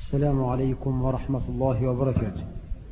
السلام عليكم ورحمة الله وبركاته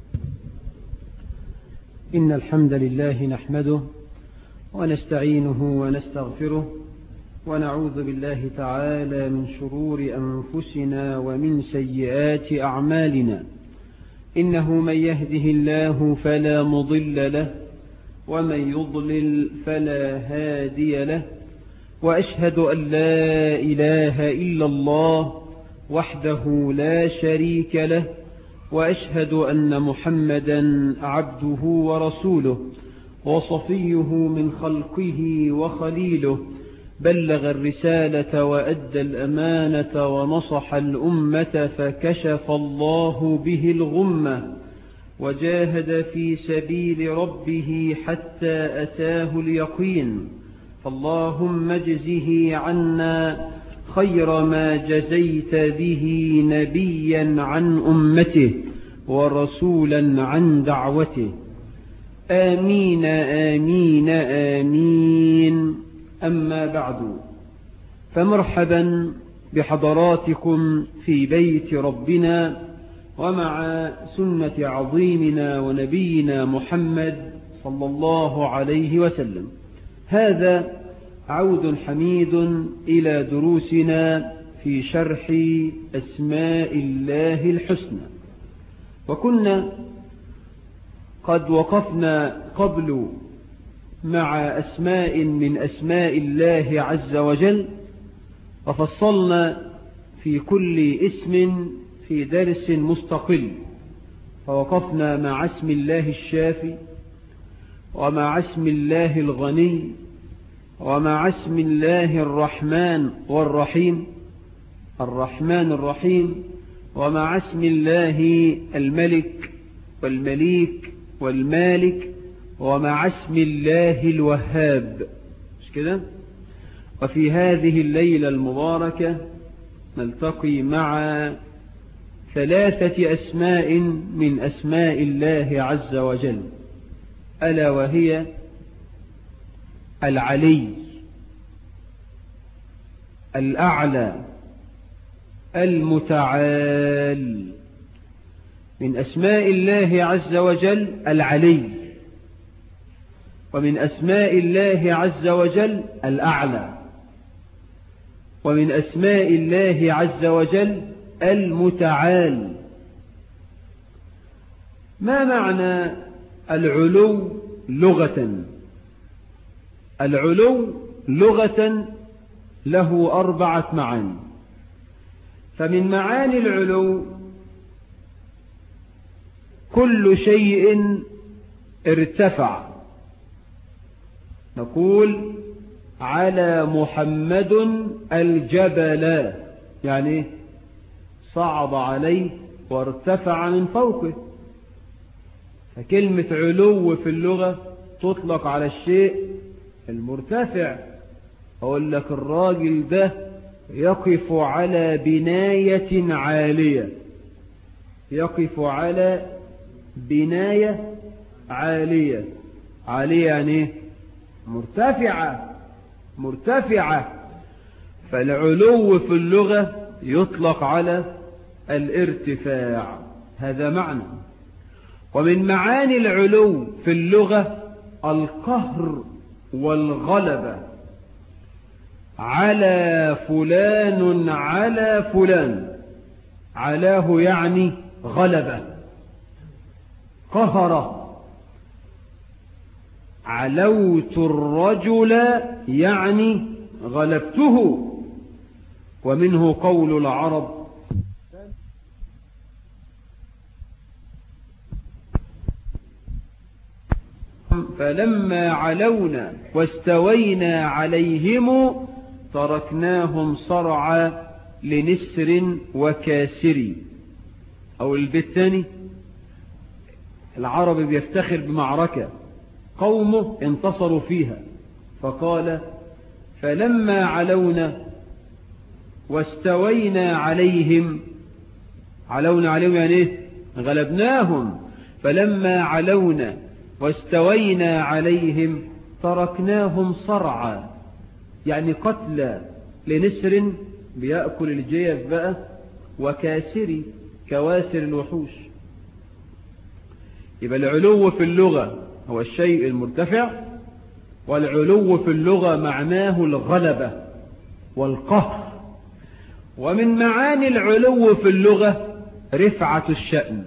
إن الحمد لله نحمده ونستعينه ونستغفره ونعوذ بالله تعالى من شرور أنفسنا ومن سيئات أعمالنا إنه من يهده الله فلا مضل له ومن يضلل فلا هادي له وأشهد أن لا إله إلا الله وحده لا شريك له وأشهد أن محمدا عبده ورسوله وصفيه من خلقه وخليله بلغ الرسالة وأدى الأمانة ونصح الأمة فكشف الله به الغمة وجاهد في سبيل ربه حتى أتاه اليقين فاللهم اجزه عنا خير ما جزيت به نبيا عن أمته ورسولا عن دعوته آمين آمين آمين أما بعد فمرحبا بحضراتكم في بيت ربنا ومع سنة عظيمنا ونبينا محمد صلى الله عليه وسلم هذا عود حميد إلى دروسنا في شرح أسماء الله الحسنى وكنا قد وقفنا قبل مع أسماء من أسماء الله عز وجل وفصلنا في كل اسم في درس مستقل فوقفنا مع اسم الله الشافي ومع اسم الله الغني ومع اسم الله الرحمن والرحيم الرحمن الرحيم ومع اسم الله الملك والمليك والمالك ومع اسم الله الوهاب مش كده وفي هذه الليلة المباركة نلتقي مع ثلاثة أسماء من أسماء الله عز وجل ألا وهي العلي الأعلى المتعال من أسماء الله عز وجل العلي ومن أسماء الله عز وجل الأعلى ومن أسماء الله عز وجل المتعال ما معنى العلو لغة العلو لغة له أربعة معاني فمن معاني العلو كل شيء ارتفع نقول على محمد الجبل يعني صعد عليه وارتفع من فوقه فكلمة علو في اللغة تطلق على الشيء المرتفع أقول لك الراجل ده يقف على بناية عالية يقف على بناية عالية عالية يعني مرتفعة مرتفعة فالعلو في اللغة يطلق على الارتفاع هذا معنى ومن معاني العلو في اللغة القهر والغلبة على فلان على فلان علاه يعني غلبة قهر علوت الرجل يعني غلبته ومنه قول العرب فلما علونا واستوينا عليهم تركناهم صرعا لنسر وكاسر أو البيت الثاني العرب بيفتخر بمعركة قومه انتصروا فيها فقال فلما علونا واستوينا عليهم علونا عليهم يعني ايه غلبناهم فلما علونا واستوينا عليهم تركناهم صرعا يعني قتلى لنسر بيأكل الجيف بقى وكاسري كواسر الوحوش يبقى العلو في اللغة هو الشيء المرتفع والعلو في اللغة معناه الغلبة والقهر ومن معاني العلو في اللغة رفعة الشأن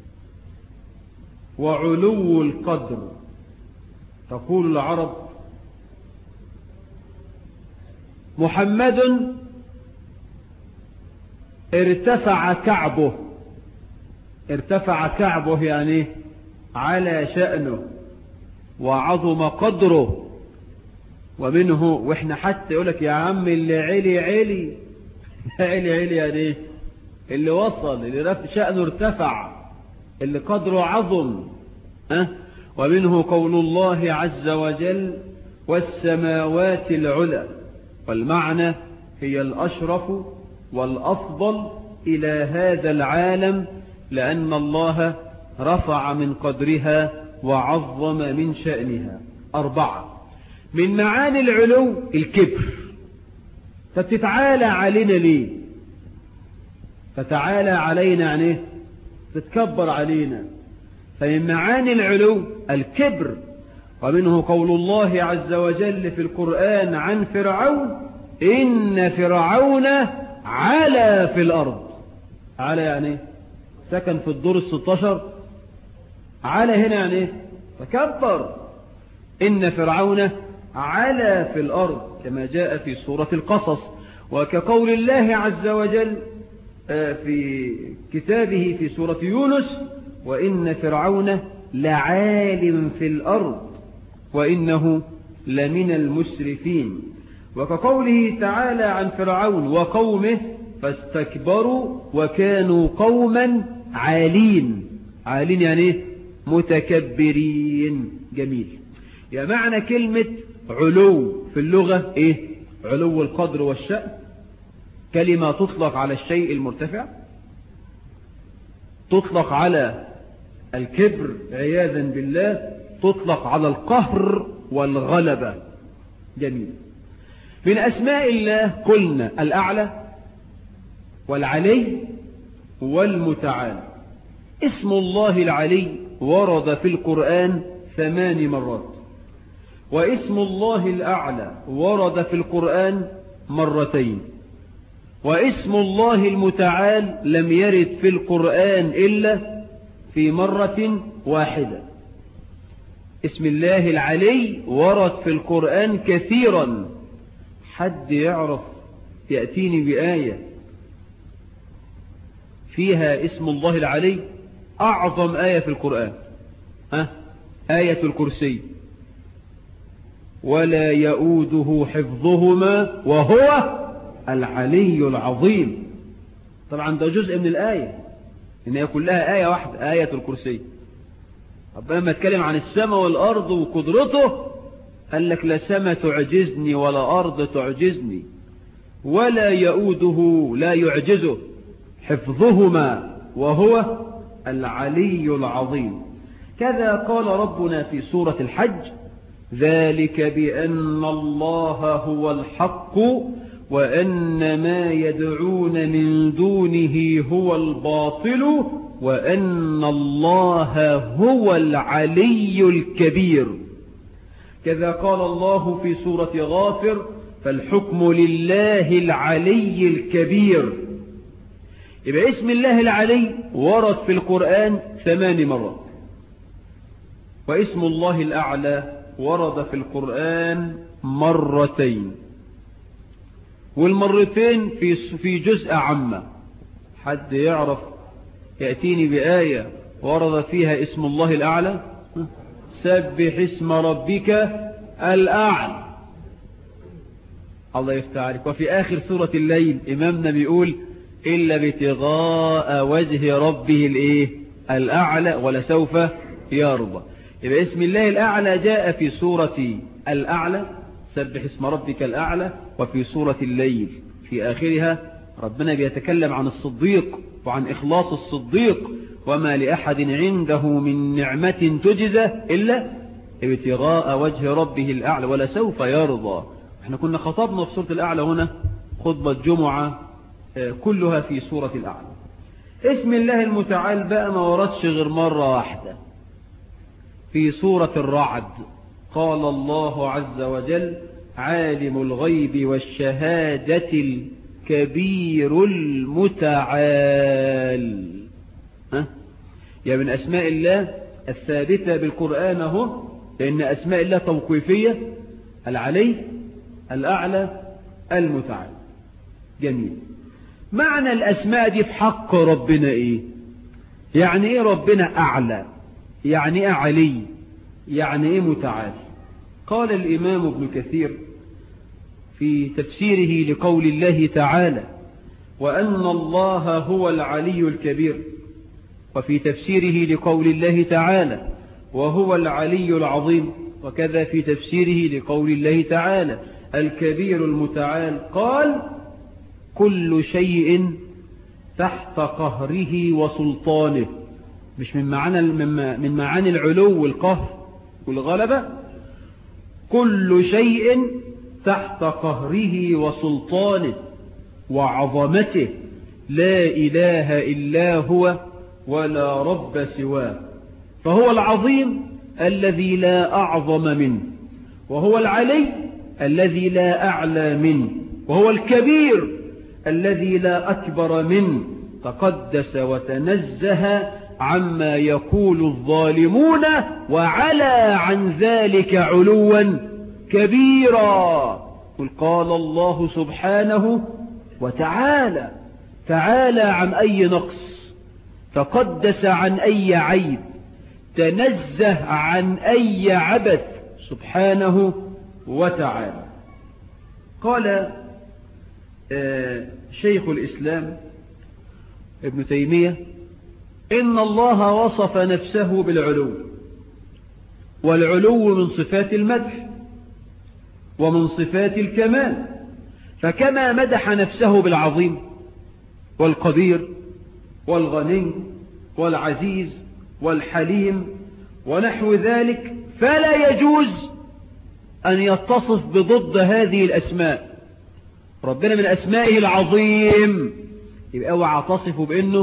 وعلو القدر تقول العرب محمد ارتفع كعبه ارتفع كعبه يعني على شأنه وعظم قدره ومنه واحنا حتى يقولك يا عم اللي علي علي علي علي يعني ايه اللي وصل اللي رف شأنه ارتفع اللي قدره عظم أه؟ ومنه قول الله عز وجل والسماوات العلى والمعنى هي الأشرف والأفضل إلى هذا العالم لأن الله رفع من قدرها وعظم من شأنها أربعة من معاني العلو الكبر فتتعالى علينا ليه فتعالى علينا يعني تتكبر علينا فمن معاني العلو الكبر ومنه قول الله عز وجل في القرآن عن فرعون إن فرعون على في الأرض على يعني سكن في الدور الستاشر على هنا يعني تكبر إن فرعون على في الأرض كما جاء في سورة القصص وكقول الله عز وجل في كتابه في سورة يونس وإن فرعون لعالم في الأرض وإنه لمن المسرفين وكقوله تعالى عن فرعون وقومه فاستكبروا وكانوا قوما عالين عالين يعني ايه متكبرين جميل يا معنى كلمة علو في اللغة ايه علو القدر والشأن كلمة تطلق على الشيء المرتفع تطلق على الكبر عياذا بالله تطلق على القهر والغلبة جميل من أسماء الله قلنا الأعلى والعلي والمتعال اسم الله العلي ورد في القرآن ثمان مرات واسم الله الأعلى ورد في القرآن مرتين واسم الله المتعال لم يرد في القرآن إلا في مرة واحدة اسم الله العلي ورد في القرآن كثيرا حد يعرف يأتيني بآية فيها اسم الله العلي أعظم آية في القرآن ها؟ آية الكرسي ولا يؤوده حفظهما وهو العلي العظيم طبعا ده جزء من الآية إن هي كلها آية واحدة آية الكرسي ربنا لما اتكلم عن السماء والأرض وقدرته قال لك لا سماء تعجزني ولا أرض تعجزني ولا يؤوده لا يعجزه حفظهما وهو العلي العظيم كذا قال ربنا في سورة الحج ذلك بأن الله هو الحق وأن ما يدعون من دونه هو الباطل وأن الله هو العلي الكبير كذا قال الله في سورة غافر فالحكم لله العلي الكبير يبقى اسم الله العلي ورد في القرآن ثمان مرات واسم الله الأعلى ورد في القرآن مرتين والمرتين في في جزء عامة حد يعرف يأتيني بآية ورد فيها اسم الله الأعلى سبح اسم ربك الأعلى الله يفتح عليك وفي آخر سورة الليل إمامنا بيقول إلا ابتغاء وجه ربه الإيه الأعلى ولسوف يرضى يبقى اسم الله الأعلى جاء في سورة الأعلى سبح اسم ربك الأعلى وفي سورة الليل في آخرها ربنا بيتكلم عن الصديق وعن إخلاص الصديق وما لأحد عنده من نعمة تجزى إلا ابتغاء وجه ربه الأعلى ولسوف يرضى احنا كنا خطبنا في سورة الأعلى هنا خطبة جمعة كلها في سورة الأعلى اسم الله المتعال بقى ما وردش غير مرة واحدة في سورة الرعد قال الله عز وجل عالم الغيب والشهادة الكبير المتعال ها؟ يا من أسماء الله الثابتة بالقرآن هو لأن أسماء الله توقيفية العلي الأعلى المتعال جميل معنى الأسماء دي في حق ربنا إيه يعني إيه ربنا أعلى يعني إيه علي يعني إيه متعال قال الإمام ابن كثير في تفسيره لقول الله تعالى وأن الله هو العلي الكبير وفي تفسيره لقول الله تعالى وهو العلي العظيم وكذا في تفسيره لقول الله تعالى الكبير المتعال قال كل شيء تحت قهره وسلطانه مش من معاني من معاني العلو والقهر والغلبة كل شيء تحت قهره وسلطانه وعظمته لا إله إلا هو ولا رب سواه فهو العظيم الذي لا أعظم منه وهو العلي الذي لا أعلى منه وهو الكبير الذي لا أكبر منه تقدس وتنزه عما يقول الظالمون وعلى عن ذلك علوا كبيرا قل قال الله سبحانه وتعالى تعالى عن أي نقص تقدس عن أي عيب تنزه عن أي عبث سبحانه وتعالى قال شيخ الإسلام ابن تيمية إن الله وصف نفسه بالعلو والعلو من صفات المدح ومن صفات الكمال فكما مدح نفسه بالعظيم والقدير والغني والعزيز والحليم ونحو ذلك فلا يجوز أن يتصف بضد هذه الأسماء ربنا من أسمائه العظيم يبقى اوعى تصفه بأنه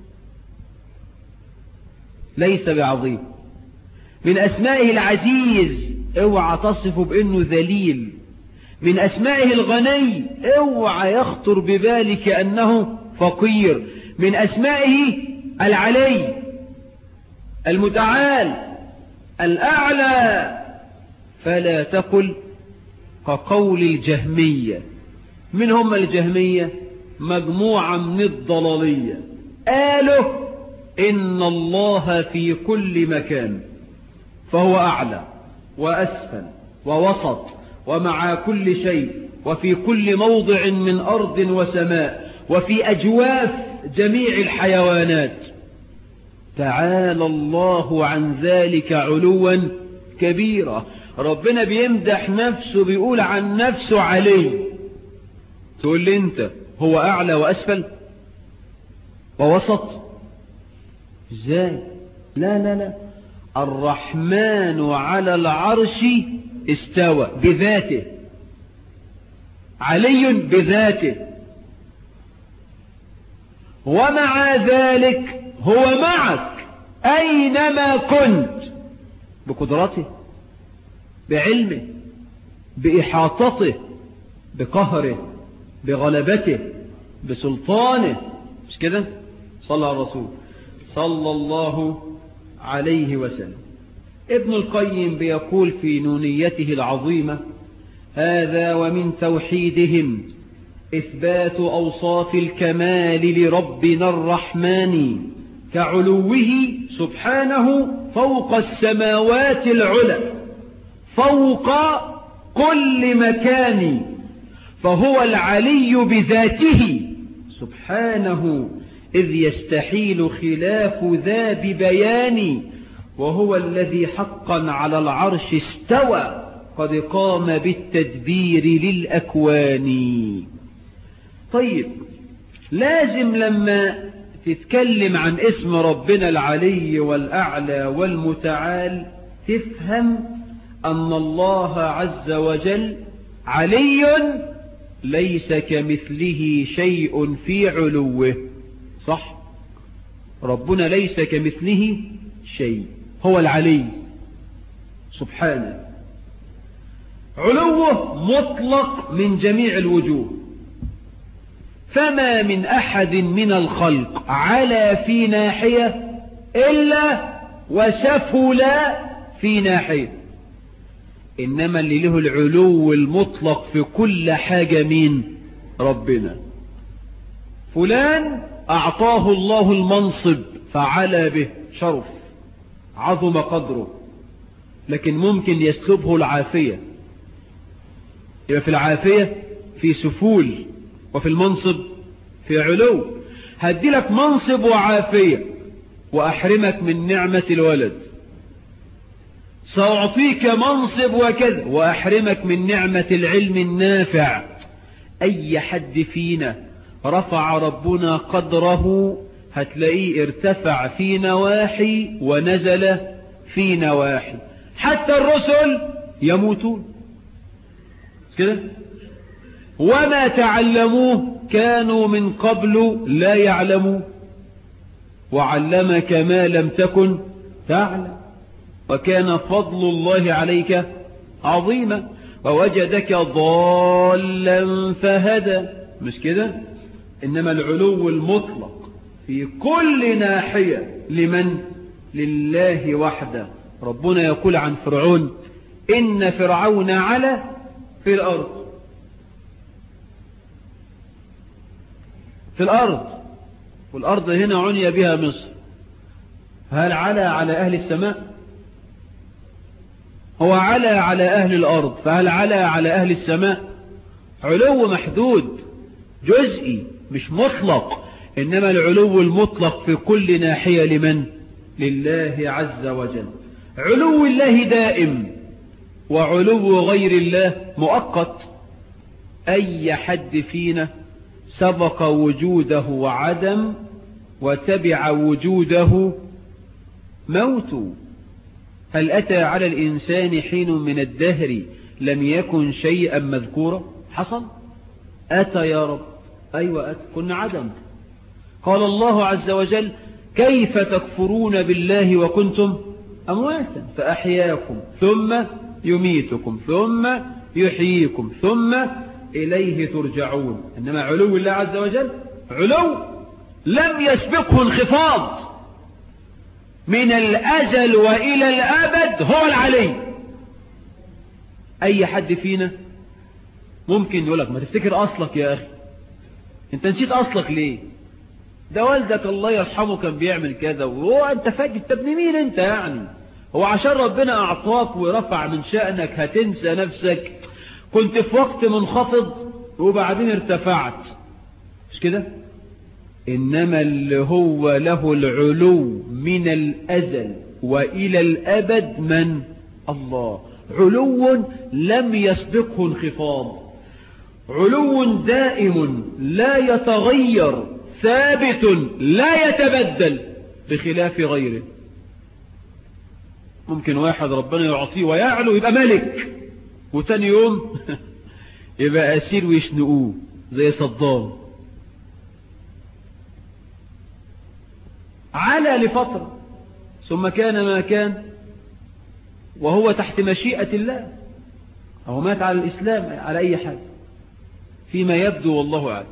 ليس بعظيم من أسمائه العزيز اوعى تصفه بأنه ذليل من أسمائه الغني اوعى يخطر ببالك أنه فقير من أسمائه العلي المتعال الأعلى فلا تقل كقول الجهمية من هم الجهمية مجموعة من الضلالية قالوا إن الله في كل مكان فهو أعلى وأسفل ووسط ومع كل شيء وفي كل موضع من أرض وسماء وفي أجواف جميع الحيوانات تعالى الله عن ذلك علوا كبيرا ربنا بيمدح نفسه بيقول عن نفسه علي تقول لي انت هو أعلى وأسفل ووسط ازاي لا لا لا الرحمن على العرش استوى بذاته علي بذاته ومع ذلك هو معك أينما كنت بقدرته بعلمه بإحاطته بقهره بغلبته بسلطانه مش كده صلى على الرسول صلى الله عليه وسلم ابن القيم بيقول في نونيته العظيمة هذا ومن توحيدهم إثبات أوصاف الكمال لربنا الرحمن كعلوه سبحانه فوق السماوات العلى فوق كل مكان فهو العلي بذاته سبحانه إذ يستحيل خلاف ذا ببيان وهو الذي حقا على العرش استوى قد قام بالتدبير للأكوان طيب لازم لما تتكلم عن اسم ربنا العلي والأعلى والمتعال تفهم أن الله عز وجل علي ليس كمثله شيء في علوه صح ربنا ليس كمثله شيء هو العلي سبحانه علوه مطلق من جميع الوجوه فما من أحد من الخلق على في ناحية إلا وسفل في ناحية إنما اللي له العلو المطلق في كل حاجة مين ربنا فلان أعطاه الله المنصب فعلى به شرف عظم قدره لكن ممكن يسلبه العافية يبقى في العافية في سفول وفي المنصب في علو هدي لك منصب وعافية وأحرمك من نعمة الولد سأعطيك منصب وكذا وأحرمك من نعمة العلم النافع أي حد فينا رفع ربنا قدره هتلاقيه ارتفع في نواحي ونزل في نواحي حتى الرسل يموتون كده وما تعلموه كانوا من قبل لا يعلمون وعلمك ما لم تكن تعلم وكان فضل الله عليك عظيما ووجدك ضالا فهدى مش كده إنما العلو المطلق في كل ناحية لمن لله وحده ربنا يقول عن فرعون إن فرعون على في الأرض في الأرض والأرض هنا عني بها مصر هل على على أهل السماء هو على على أهل الأرض فهل على على أهل السماء علو محدود جزئي مش مطلق إنما العلو المطلق في كل ناحية لمن لله عز وجل علو الله دائم وعلو غير الله مؤقت أي حد فينا سبق وجوده وعدم وتبع وجوده موت هل أتى على الإنسان حين من الدهر لم يكن شيئا مذكورا حصل أتى يا رب أيوة أتى كنا عدم قال الله عز وجل كيف تكفرون بالله وكنتم أمواتا فأحياكم ثم يميتكم ثم يحييكم ثم إليه ترجعون إنما علو الله عز وجل علو لم يسبقه انخفاض من الأزل وإلى الأبد هو العلي أي حد فينا ممكن يقول لك ما تفتكر أصلك يا أخي أنت نسيت أصلك ليه ده والدك الله يرحمه كان بيعمل كذا وهو أنت فاجد تبني مين أنت يعني هو عشان ربنا أعطاك ورفع من شأنك هتنسى نفسك كنت في وقت منخفض وبعدين ارتفعت مش كده إنما اللي هو له العلو من الأزل وإلى الأبد من الله علو لم يسبقه انخفاض علو دائم لا يتغير ثابت لا يتبدل بخلاف غيره ممكن واحد ربنا يعطيه ويعلو يبقى ملك وتاني يوم يبقى أسير ويشنقوه زي صدام على لفترة ثم كان ما كان وهو تحت مشيئة الله أو مات على الإسلام على أي حال فيما يبدو والله أعلم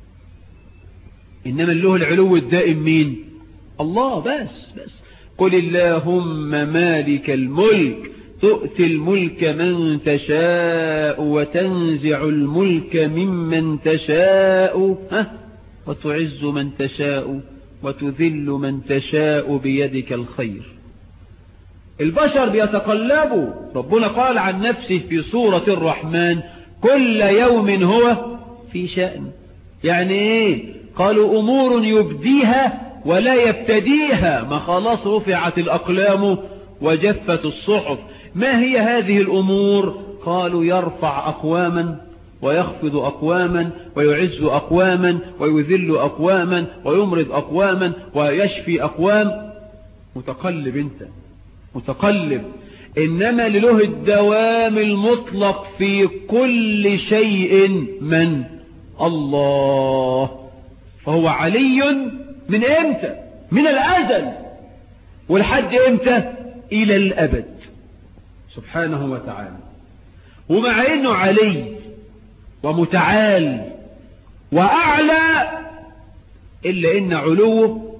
إنما له العلو الدائم مين الله بس بس قل اللهم مالك الملك تؤتي الملك من تشاء وتنزع الملك ممن تشاء ها وتعز من تشاء وتذل من تشاء بيدك الخير البشر بيتقلبوا ربنا قال عن نفسه في سورة الرحمن كل يوم هو في شأن يعني ايه قالوا امور يبديها ولا يبتديها ما خلاص رفعت الاقلام وجفت الصحف ما هي هذه الامور قالوا يرفع اقواما ويخفض أقواما ويعز أقواما ويذل أقواما ويمرض أقواما ويشفي أقوام متقلب انت متقلب إنما لله الدوام المطلق في كل شيء من الله فهو علي من امتى من الأزل والحد إمتى إلى الأبد سبحانه وتعالى ومع أنه علي ومتعال وأعلى إلا إن علوه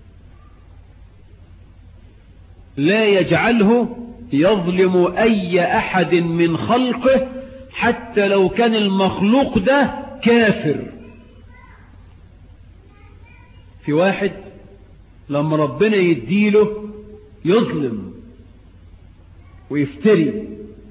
لا يجعله يظلم أي أحد من خلقه حتى لو كان المخلوق ده كافر في واحد لما ربنا يديله يظلم ويفتري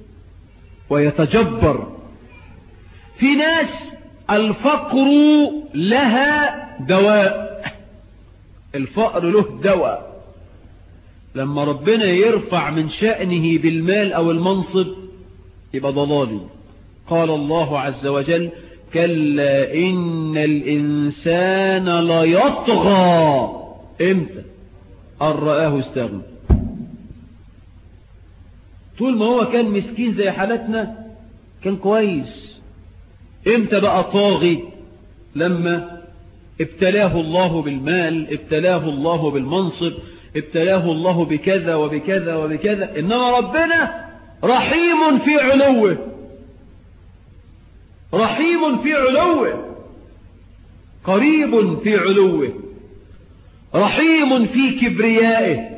ويتجبر في ناس الفقر لها دواء الفقر له دواء لما ربنا يرفع من شأنه بالمال أو المنصب يبقى ضلالي قال الله عز وجل كلا إن الإنسان ليطغى امتى أن رآه استغنى طول ما هو كان مسكين زي حالتنا كان كويس امتى بقى طاغي لما ابتلاه الله بالمال ابتلاه الله بالمنصب ابتلاه الله بكذا وبكذا وبكذا إنما ربنا رحيم في علوه رحيم في علوه قريب في علوه رحيم في كبريائه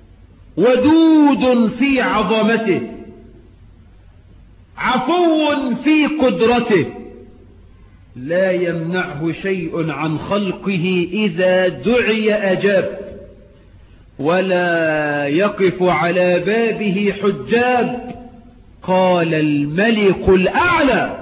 ودود في عظمته عفو في قدرته لا يمنعه شيء عن خلقه إذا دعي أجاب ولا يقف على بابه حجاب قال الملك الأعلى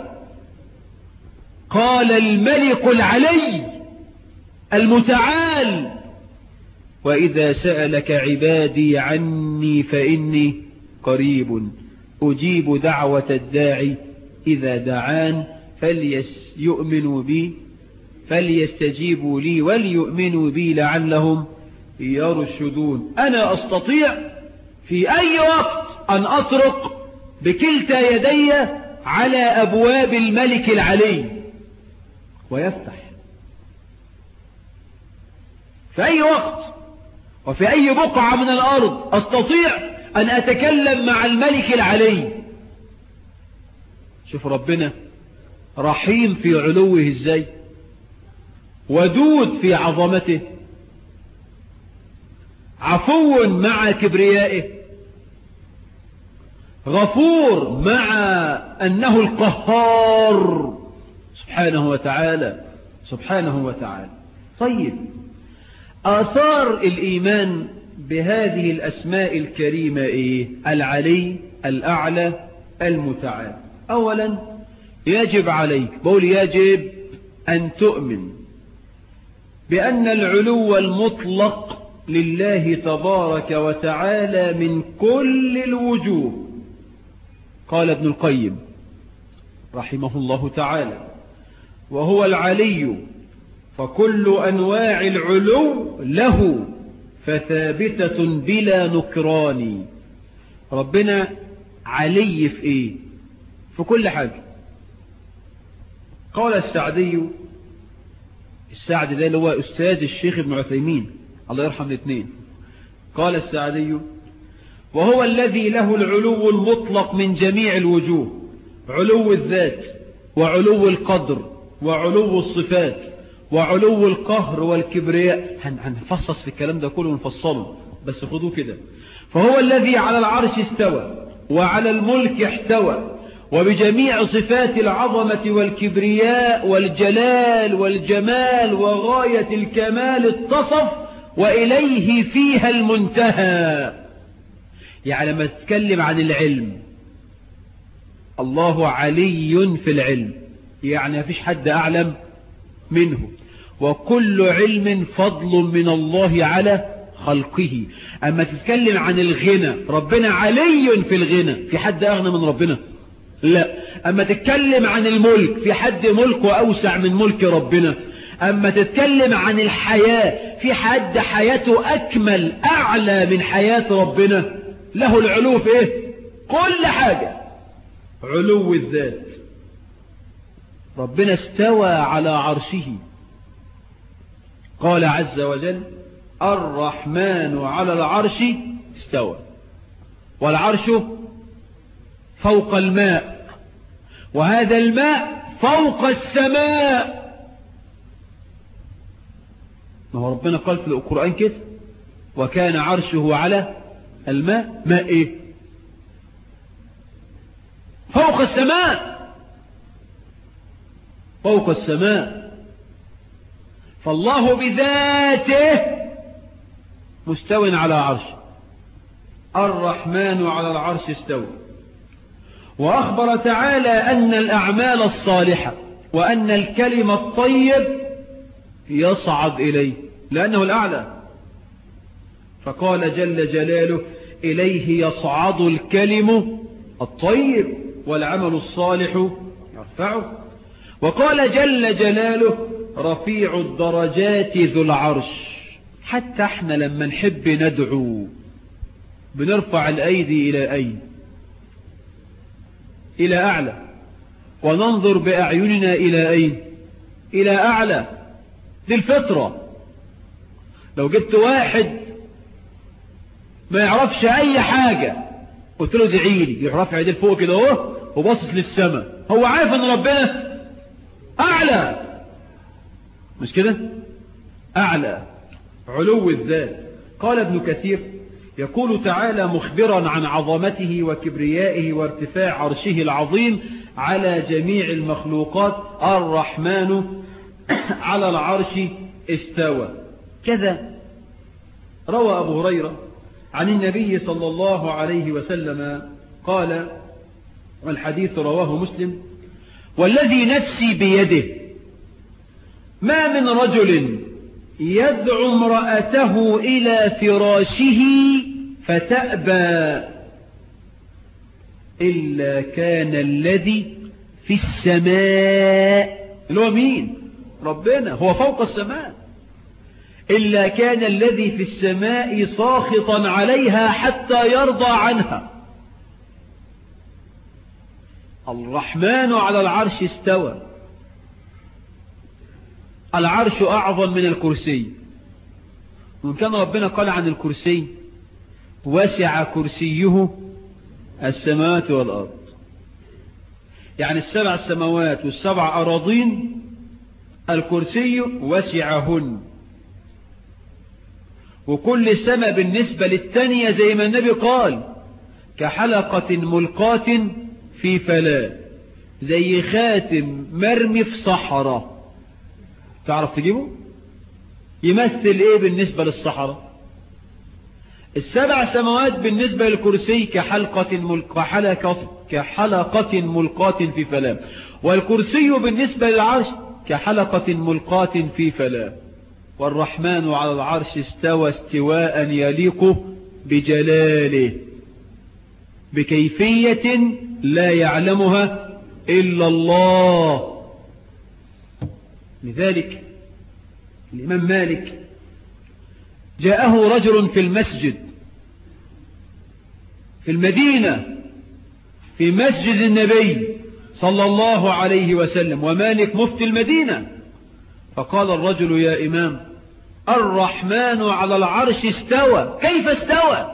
قال الملك العلي المتعال وإذا سألك عبادي عني فإني قريب أجيب دعوة الداعي إذا دعان فليؤمنوا بي فليستجيبوا لي وليؤمنوا بي لعلهم يرشدون أنا أستطيع في أي وقت أن أطرق بكلتا يدي على أبواب الملك العلي ويفتح في أي وقت وفي أي بقعة من الأرض أستطيع أن أتكلم مع الملك العلي شوف ربنا رحيم في علوه ازاي ودود في عظمته عفو مع كبريائه غفور مع أنه القهار سبحانه وتعالى سبحانه وتعالى طيب آثار الإيمان بهذه الأسماء الكريمة إيه؟ العلي الأعلى المتعال أولا يجب عليك بقول يجب أن تؤمن بأن العلو المطلق لله تبارك وتعالى من كل الوجوه قال ابن القيم رحمه الله تعالى وهو العلي فكل أنواع العلو له فثابتة بلا نكران ربنا علي في ايه في كل حاجة قال السعدي السعد ده اللي هو أستاذ الشيخ ابن عثيمين الله يرحم الاثنين قال السعدي وهو الذي له العلو المطلق من جميع الوجوه علو الذات وعلو القدر وعلو الصفات وعلو القهر والكبرياء هنفصص في الكلام ده كله ونفصله بس خذوه كده فهو الذي على العرش استوى وعلى الملك احتوى وبجميع صفات العظمة والكبرياء والجلال والجمال وغاية الكمال اتصف وإليه فيها المنتهى يعني لما تتكلم عن العلم الله علي في العلم يعني ما فيش حد أعلم منه وكل علم فضل من الله على خلقه أما تتكلم عن الغنى ربنا علي في الغنى في حد أغنى من ربنا لا أما تتكلم عن الملك في حد ملكه أوسع من ملك ربنا أما تتكلم عن الحياة في حد حياته أكمل أعلى من حياة ربنا له العلو في إيه كل حاجة علو الذات ربنا استوى على عرشه قال عز وجل الرحمن على العرش استوى والعرش فوق الماء وهذا الماء فوق السماء ما هو ربنا قال في القرآن كده وكان عرشه على الماء ماء ايه فوق السماء فوق السماء فالله بذاته مستو على عرش الرحمن على العرش استوى وأخبر تعالى أن الأعمال الصالحة وأن الكلمة الطيب يصعد إليه لأنه الأعلى فقال جل جلاله إليه يصعد الكلم الطيب والعمل الصالح يرفعه وقال جل جلاله رفيع الدرجات ذو العرش حتى احنا لما نحب ندعو بنرفع الأيدي إلى أين إلى أعلى وننظر بأعيننا إلى أين إلى أعلى دي الفطرة لو جبت واحد ما يعرفش أي حاجة قلت له ادعي لي يروح رافع يديه فوق كده اهو وباصص للسماء هو عارف ان ربنا أعلى مش كده أعلى علو الذات قال ابن كثير يقول تعالى مخبرا عن عظمته وكبريائه وارتفاع عرشه العظيم على جميع المخلوقات الرحمن على العرش استوى كذا روى أبو هريرة عن النبي صلى الله عليه وسلم قال والحديث رواه مسلم والذي نفسي بيده ما من رجل يدعو امرأته إلى فراشه فتأبى إلا كان الذي في السماء اللي هو مين ربنا هو فوق السماء إلا كان الذي في السماء ساخطا عليها حتى يرضى عنها الرحمن على العرش استوى العرش أعظم من الكرسي وإن كان ربنا قال عن الكرسي وسع كرسيه السماوات والأرض يعني السبع السماوات والسبع أراضين الكرسي وسعهن وكل سماء بالنسبة للتانية زي ما النبي قال كحلقة ملقاة في فلاة زي خاتم مرمي في صحراء تعرف تجيبه يمثل ايه بالنسبة للصحراء السبع سماوات بالنسبة للكرسي كحلقة ملقاة حلقة كحلقة ملقاة في فلاة والكرسي بالنسبة للعرش كحلقة ملقاة في فلاة والرحمن على العرش استوى استواء يليق بجلاله بكيفية لا يعلمها إلا الله لذلك الإمام مالك جاءه رجل في المسجد في المدينة في مسجد النبي صلى الله عليه وسلم ومالك مفتي المدينة فقال الرجل يا إمام الرحمن على العرش استوى كيف استوى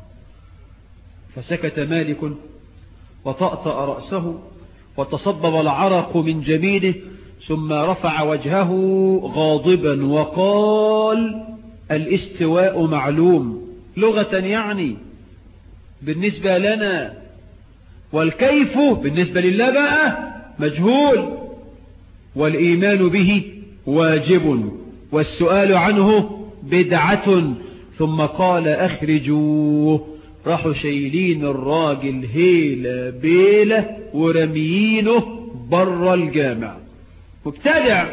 فسكت مالك وطأطأ رأسه وتصبب العرق من جميله ثم رفع وجهه غاضبا وقال الاستواء معلوم لغة يعني بالنسبة لنا والكيف بالنسبة لله بقى مجهول والإيمان به واجب والسؤال عنه بدعة ثم قال أخرجوه راحوا شايلين الراجل هيلة بيلة ورميينه بر الجامع مبتدع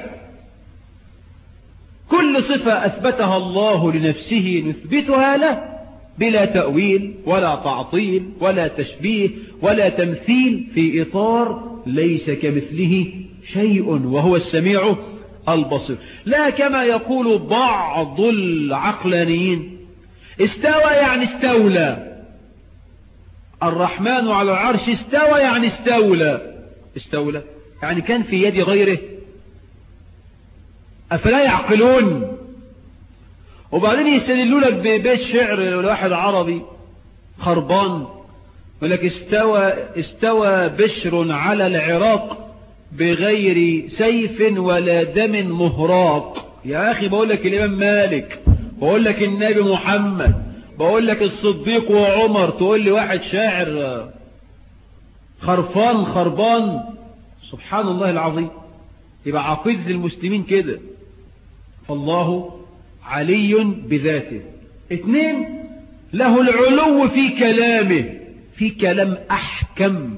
كل صفة أثبتها الله لنفسه نثبتها له بلا تأويل ولا تعطيل ولا تشبيه ولا تمثيل في إطار ليس كمثله شيء وهو السميع البصير لا كما يقول بعض العقلانيين استوى يعني استولى الرحمن على العرش استوى يعني استولى استولى يعني كان في يد غيره أفلا يعقلون وبعدين يستدلوا لك ببيت شعر لواحد عربي خربان يقول لك استوى, استوى بشر على العراق بغير سيف ولا دم مهراق يا أخي بقول لك الإمام مالك بقول لك النبي محمد بقول لك الصديق وعمر تقول لي واحد شاعر خرفان خربان سبحان الله العظيم يبقى عقيدة المسلمين كده فالله علي بذاته اثنين له العلو في كلامه في كلام أحكم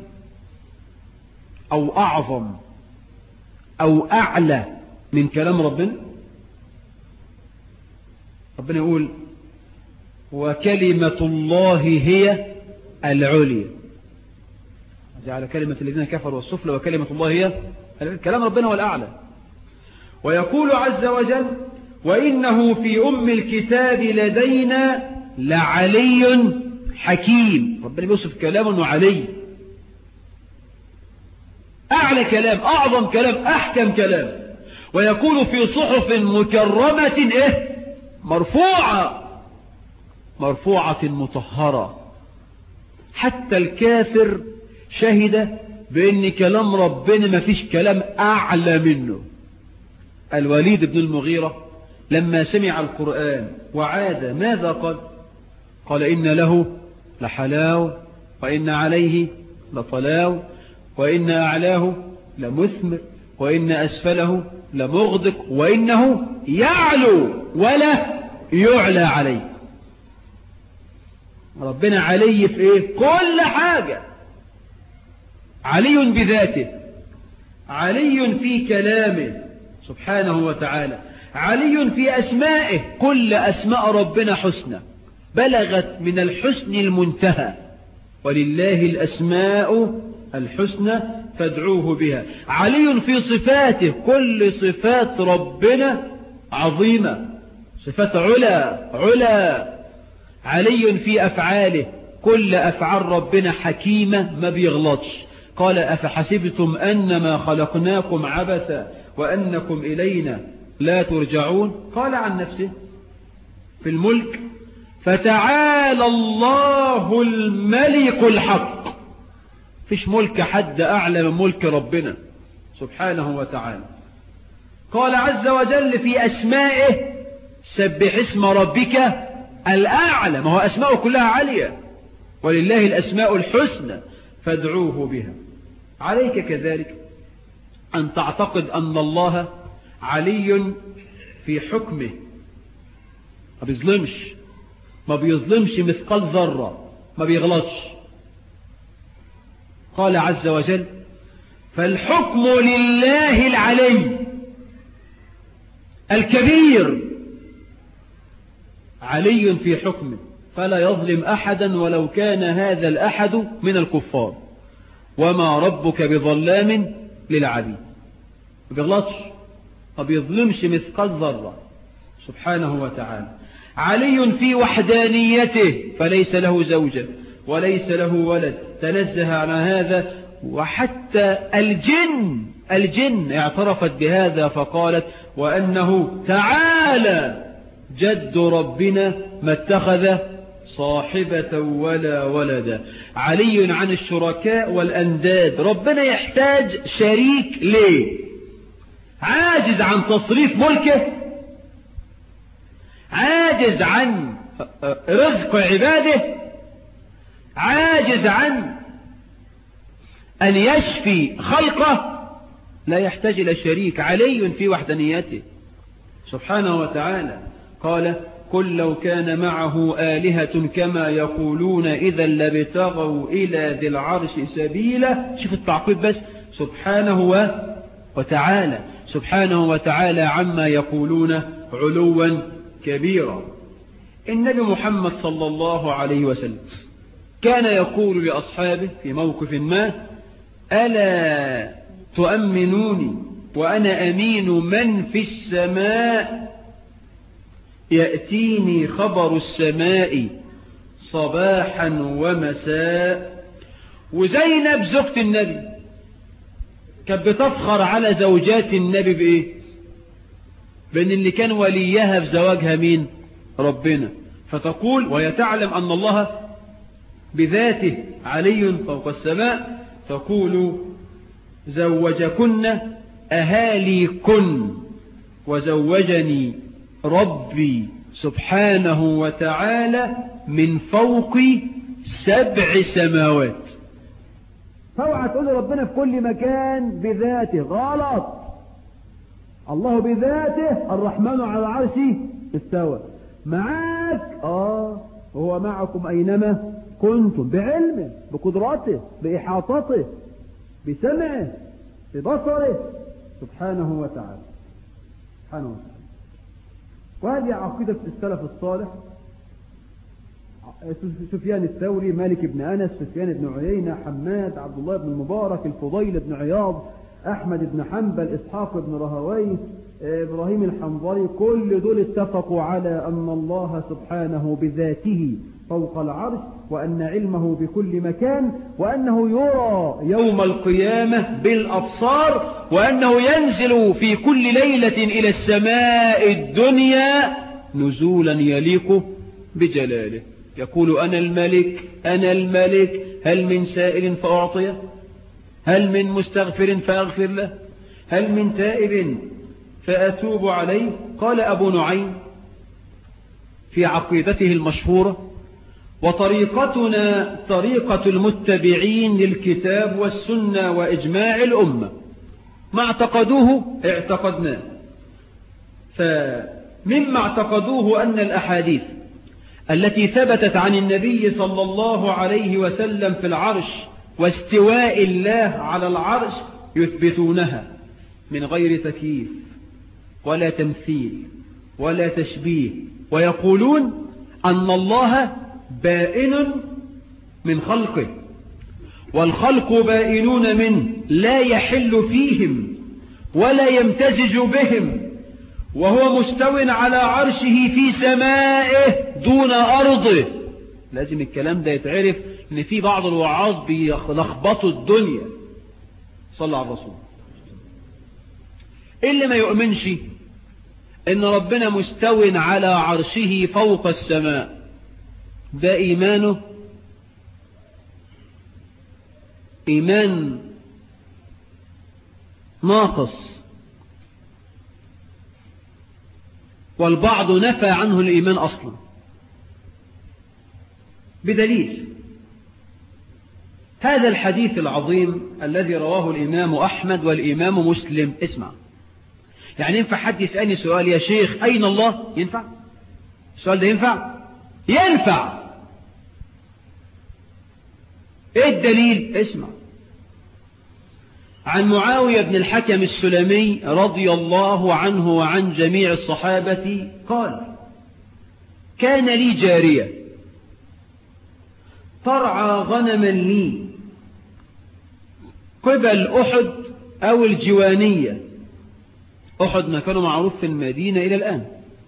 أو أعظم أو أعلى من كلام ربنا ربنا يقول وكلمة الله هي العليا جعل كلمة الذين كفروا والسفلى وكلمة الله هي كلام ربنا والأعلى ويقول عز وجل وإنه في أم الكتاب لدينا لعلي حكيم ربنا بيوصف كلامه أنه علي أعلى كلام أعظم كلام أحكم كلام ويقول في صحف مكرمة إيه مرفوعة مرفوعة مطهرة حتى الكافر شهد بأن كلام ربنا ما فيش كلام أعلى منه الوليد بن المغيرة لما سمع القرآن وعاد ماذا قال قال إن له لحلاو وإن عليه لطلاو وإن أعلاه لمثمر وإن أسفله لمغدق وإنه يعلو ولا يعلى عليه ربنا علي في إيه كل حاجة علي بذاته علي في كلامه سبحانه وتعالى علي في أسمائه كل أسماء ربنا حسنى بلغت من الحسن المنتهى ولله الأسماء الحسنى فادعوه بها علي في صفاته كل صفات ربنا عظيمة صفات علا علا علي في أفعاله كل أفعال ربنا حكيمة ما بيغلطش قال أفحسبتم أنما خلقناكم عبثا وأنكم إلينا لا ترجعون قال عن نفسه في الملك فتعالى الله الملك الحق فيش ملك حد أعلى من ملك ربنا سبحانه وتعالى قال عز وجل في أسمائه سبح اسم ربك الأعلى ما هو أسماءه كلها عالية ولله الأسماء الحسنى فادعوه بها عليك كذلك أن تعتقد أن الله علي في حكمه ما بيظلمش ما بيظلمش مثقال ذرة ما بيغلطش قال عز وجل فالحكم لله العلي الكبير علي في حكمه فلا يظلم أحدا ولو كان هذا الأحد من الكفار وما ربك بظلام للعبيد ما بيغلطش ما بيظلمش مثقال ذرة سبحانه وتعالى علي في وحدانيته فليس له زوجة وليس له ولد تنزه عن هذا وحتى الجن الجن اعترفت بهذا فقالت وأنه تعالى جد ربنا ما اتخذ صاحبة ولا ولدا علي عن الشركاء والأنداد ربنا يحتاج شريك ليه عاجز عن تصريف ملكه عاجز عن رزق عباده عاجز عن أن يشفي خلقه لا يحتاج إلى شريك علي في وحدانيته سبحانه وتعالى قال قل لو كان معه آلهة كما يقولون إذا لابتغوا إلى ذي العرش سبيلا شوف التعقيد بس سبحانه وتعالى سبحانه وتعالى عما يقولون علوا كبيرا النبي محمد صلى الله عليه وسلم كان يقول لأصحابه في موقف ما ألا تؤمنوني وأنا أمين من في السماء يأتيني خبر السماء صباحا ومساء وزينب زوجة النبي كانت بتفخر على زوجات النبي بإيه بأن اللي كان وليها في زواجها مين ربنا فتقول وهي تعلم أن الله بذاته علي فوق السماء تقول زوجكن أهاليكن وزوجني ربي سبحانه وتعالى من فوق سبع سماوات فاوعى تقول ربنا في كل مكان بذاته غلط الله بذاته الرحمن على العرش استوى معاك اه هو معكم اينما كنتم بعلمه بقدرته باحاطته بسمعه ببصره سبحانه وتعالى سبحانه وتعالى وهذه عقيدة السلف الصالح سفيان الثوري مالك بن أنس سفيان بن عيينة حماد عبد الله بن المبارك الفضيل بن عياض أحمد بن حنبل إسحاق بن رهوي إبراهيم الحنظري كل دول اتفقوا على أن الله سبحانه بذاته فوق العرش وأن علمه بكل مكان وأنه يرى يوم القيامة بالأبصار وأنه ينزل في كل ليلة إلى السماء الدنيا نزولا يليق بجلاله يقول أنا الملك أنا الملك هل من سائل فأعطيه هل من مستغفر فأغفر له هل من تائب فأتوب عليه قال أبو نعيم في عقيدته المشهورة وطريقتنا طريقة المتبعين للكتاب والسنة وإجماع الأمة ما اعتقدوه اعتقدناه فمما اعتقدوه أن الأحاديث التي ثبتت عن النبي صلى الله عليه وسلم في العرش واستواء الله على العرش يثبتونها من غير تكييف ولا تمثيل ولا تشبيه ويقولون أن الله بائن من خلقه والخلق بائنون منه لا يحل فيهم ولا يمتزج بهم وهو مستو على عرشه في سمائه دون أرضه لازم الكلام ده يتعرف ان في بعض الوعاظ بيلخبطوا الدنيا صلى على الرسول اللي ما يؤمنش ان ربنا مستو على عرشه فوق السماء ده ايمانه ايمان ناقص والبعض نفى عنه الإيمان أصلا بدليل هذا الحديث العظيم الذي رواه الإمام أحمد والإمام مسلم اسمع يعني ينفع حد يسألني سؤال يا شيخ أين الله ينفع السؤال ده ينفع ينفع ايه الدليل اسمع عن معاوية بن الحكم السلمي رضي الله عنه وعن جميع الصحابة قال كان لي جارية ترعى غنما لي قبل أحد أو الجوانية أحد ما كانوا معروف في المدينة إلى الآن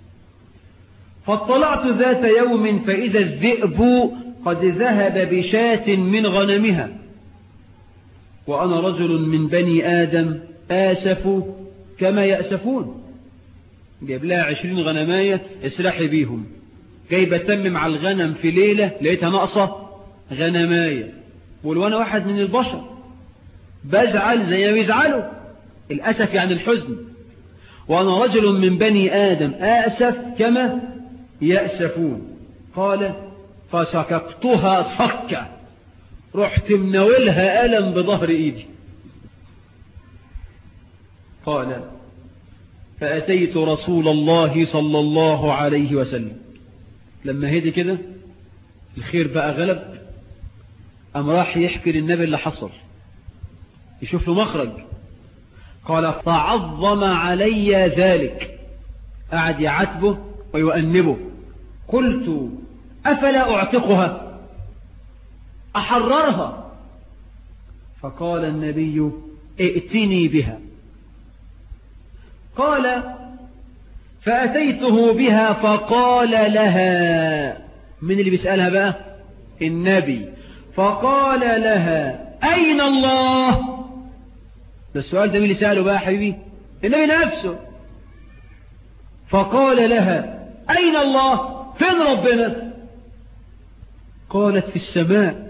فاطلعت ذات يوم فإذا الذئب قد ذهب بشاة من غنمها وأنا رجل من بني آدم آسف كما يأسفون جايب لها عشرين غنماية اسرحي بيهم جاي بتمم على الغنم في ليلة لقيتها ناقصة غنماية وانا واحد من البشر بزعل زي ما بيزعلوا الأسف يعني الحزن وأنا رجل من بني آدم آسف كما يأسفون قال فسككتها صكة رحت مناولها ألم بظهر إيدي قال فأتيت رسول الله صلى الله عليه وسلم لما هدي كده الخير بقى غلب أم راح يحكي للنبي اللي حصل يشوف له مخرج قال تعظم علي ذلك قعد يعاتبه ويؤنبه قلت أفلا أعتقها أحررها فقال النبي ائتني بها قال فأتيته بها فقال لها من اللي بيسألها بقى النبي فقال لها أين الله ده السؤال ده مين اللي سأله بقى حبيبي النبي نفسه فقال لها أين الله فين ربنا قالت في السماء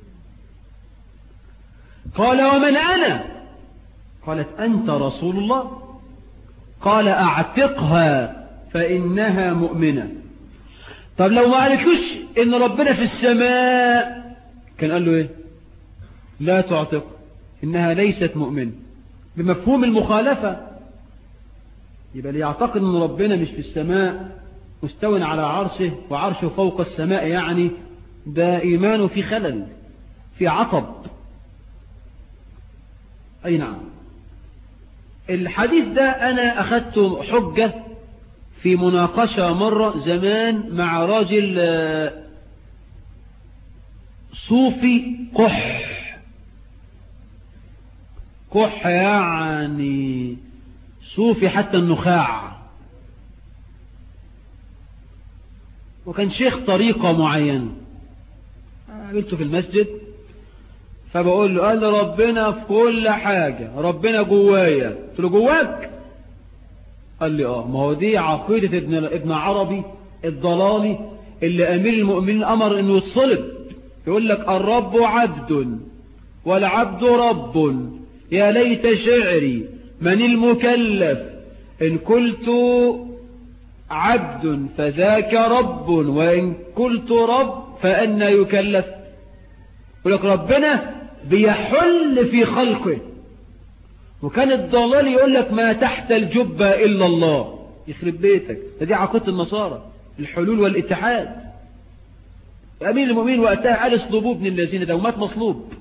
قال ومن أنا قالت أنت رسول الله قال أعتقها فإنها مؤمنة طب لو ما قالتلوش إن ربنا في السماء كان قال له إيه لا تعتق إنها ليست مؤمنة بمفهوم المخالفة يبقى ليعتقد أن ربنا مش في السماء مستوى على عرشه وعرشه فوق السماء يعني ده إيمانه في خلل في عطب أي نعم الحديث ده أنا أخذت حجة في مناقشة مرة زمان مع راجل صوفي قح قح يعني صوفي حتى النخاع وكان شيخ طريقة معينة قابلته في المسجد فبقول له قال ربنا في كل حاجة ربنا جوايا قلت له جواك قال لي اه ما هو دي عقيدة ابن, ابن عربي الضلالي اللي امير المؤمنين امر انه يتصلب يقول لك الرب عبد والعبد رب يا ليت شعري من المكلف إن قلت عبد فذاك رب وإن قلت رب فأنا يكلف يقول لك ربنا بيحل في خلقه وكان الضلال يقول لك ما تحت الجبة إلا الله يخرب بيتك دي عقيدة النصارى الحلول والاتحاد أمين المؤمنين وقتها قال اصلبوه ابن الذين ده ومات مصلوب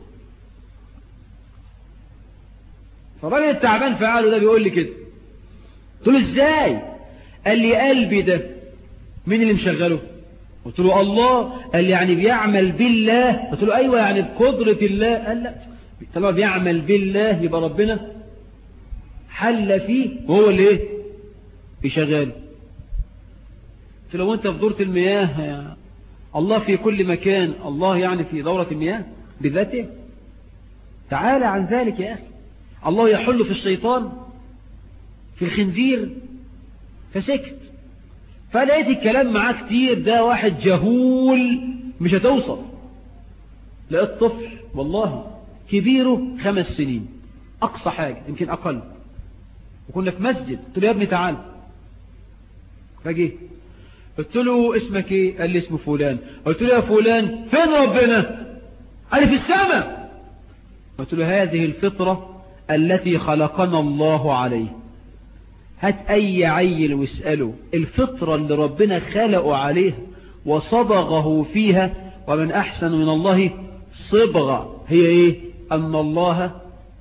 فالراجل التعبان في عقله ده بيقول لي كده قلت له ازاي قال لي قلبي ده مين اللي مشغله قلت له الله قال لي يعني بيعمل بالله قلت له ايوه يعني بقدرة الله قال لا طالما بيعمل بالله يبقى ربنا حل فيه وهو اللي ايه بيشغله قلت له وانت في دورة المياه يا الله في كل مكان الله يعني في دورة المياه بذاته تعالى عن ذلك يا أخي الله يحل في الشيطان في الخنزير فسكت فلقيت الكلام معاه كتير ده واحد جهول مش هتوصل لقيت طفل والله كبيره خمس سنين أقصى حاجة يمكن أقل وكنا في مسجد قلت له يا ابني تعال فجيه قلت له اسمك ايه قال لي اسمه فلان قلت له يا فلان فين ربنا قال لي في السماء قلت له هذه الفطرة التي خلقنا الله عليه هات أي عيل واسأله الفطرة اللي ربنا خلقه عليها وصبغه فيها ومن أحسن من الله صبغة هي إيه أن الله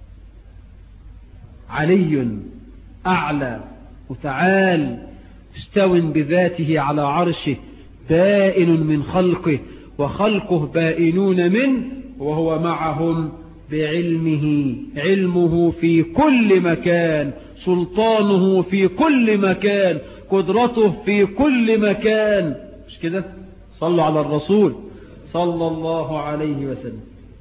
علي أعلى وتعال استو بذاته على عرشه بائن من خلقه وخلقه بائنون منه وهو معهم بعلمه علمه في كل مكان سلطانه في كل مكان قدرته في كل مكان مش كده صلوا على الرسول صلى الله عليه وسلم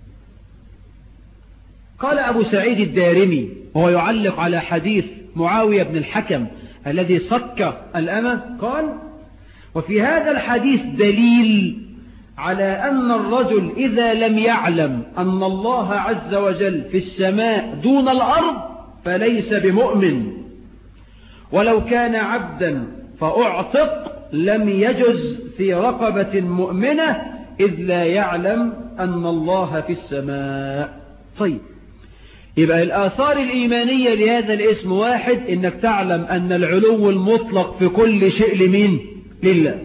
قال أبو سعيد الدارمي وهو يعلق على حديث معاوية بن الحكم الذي صك الأمة قال وفي هذا الحديث دليل على أن الرجل إذا لم يعلم أن الله عز وجل في السماء دون الأرض فليس بمؤمن ولو كان عبدا فأعتق لم يجز في رقبة مؤمنة إذ لا يعلم أن الله في السماء طيب يبقى الآثار الإيمانية لهذا الاسم واحد إنك تعلم أن العلو المطلق في كل شيء لمين لله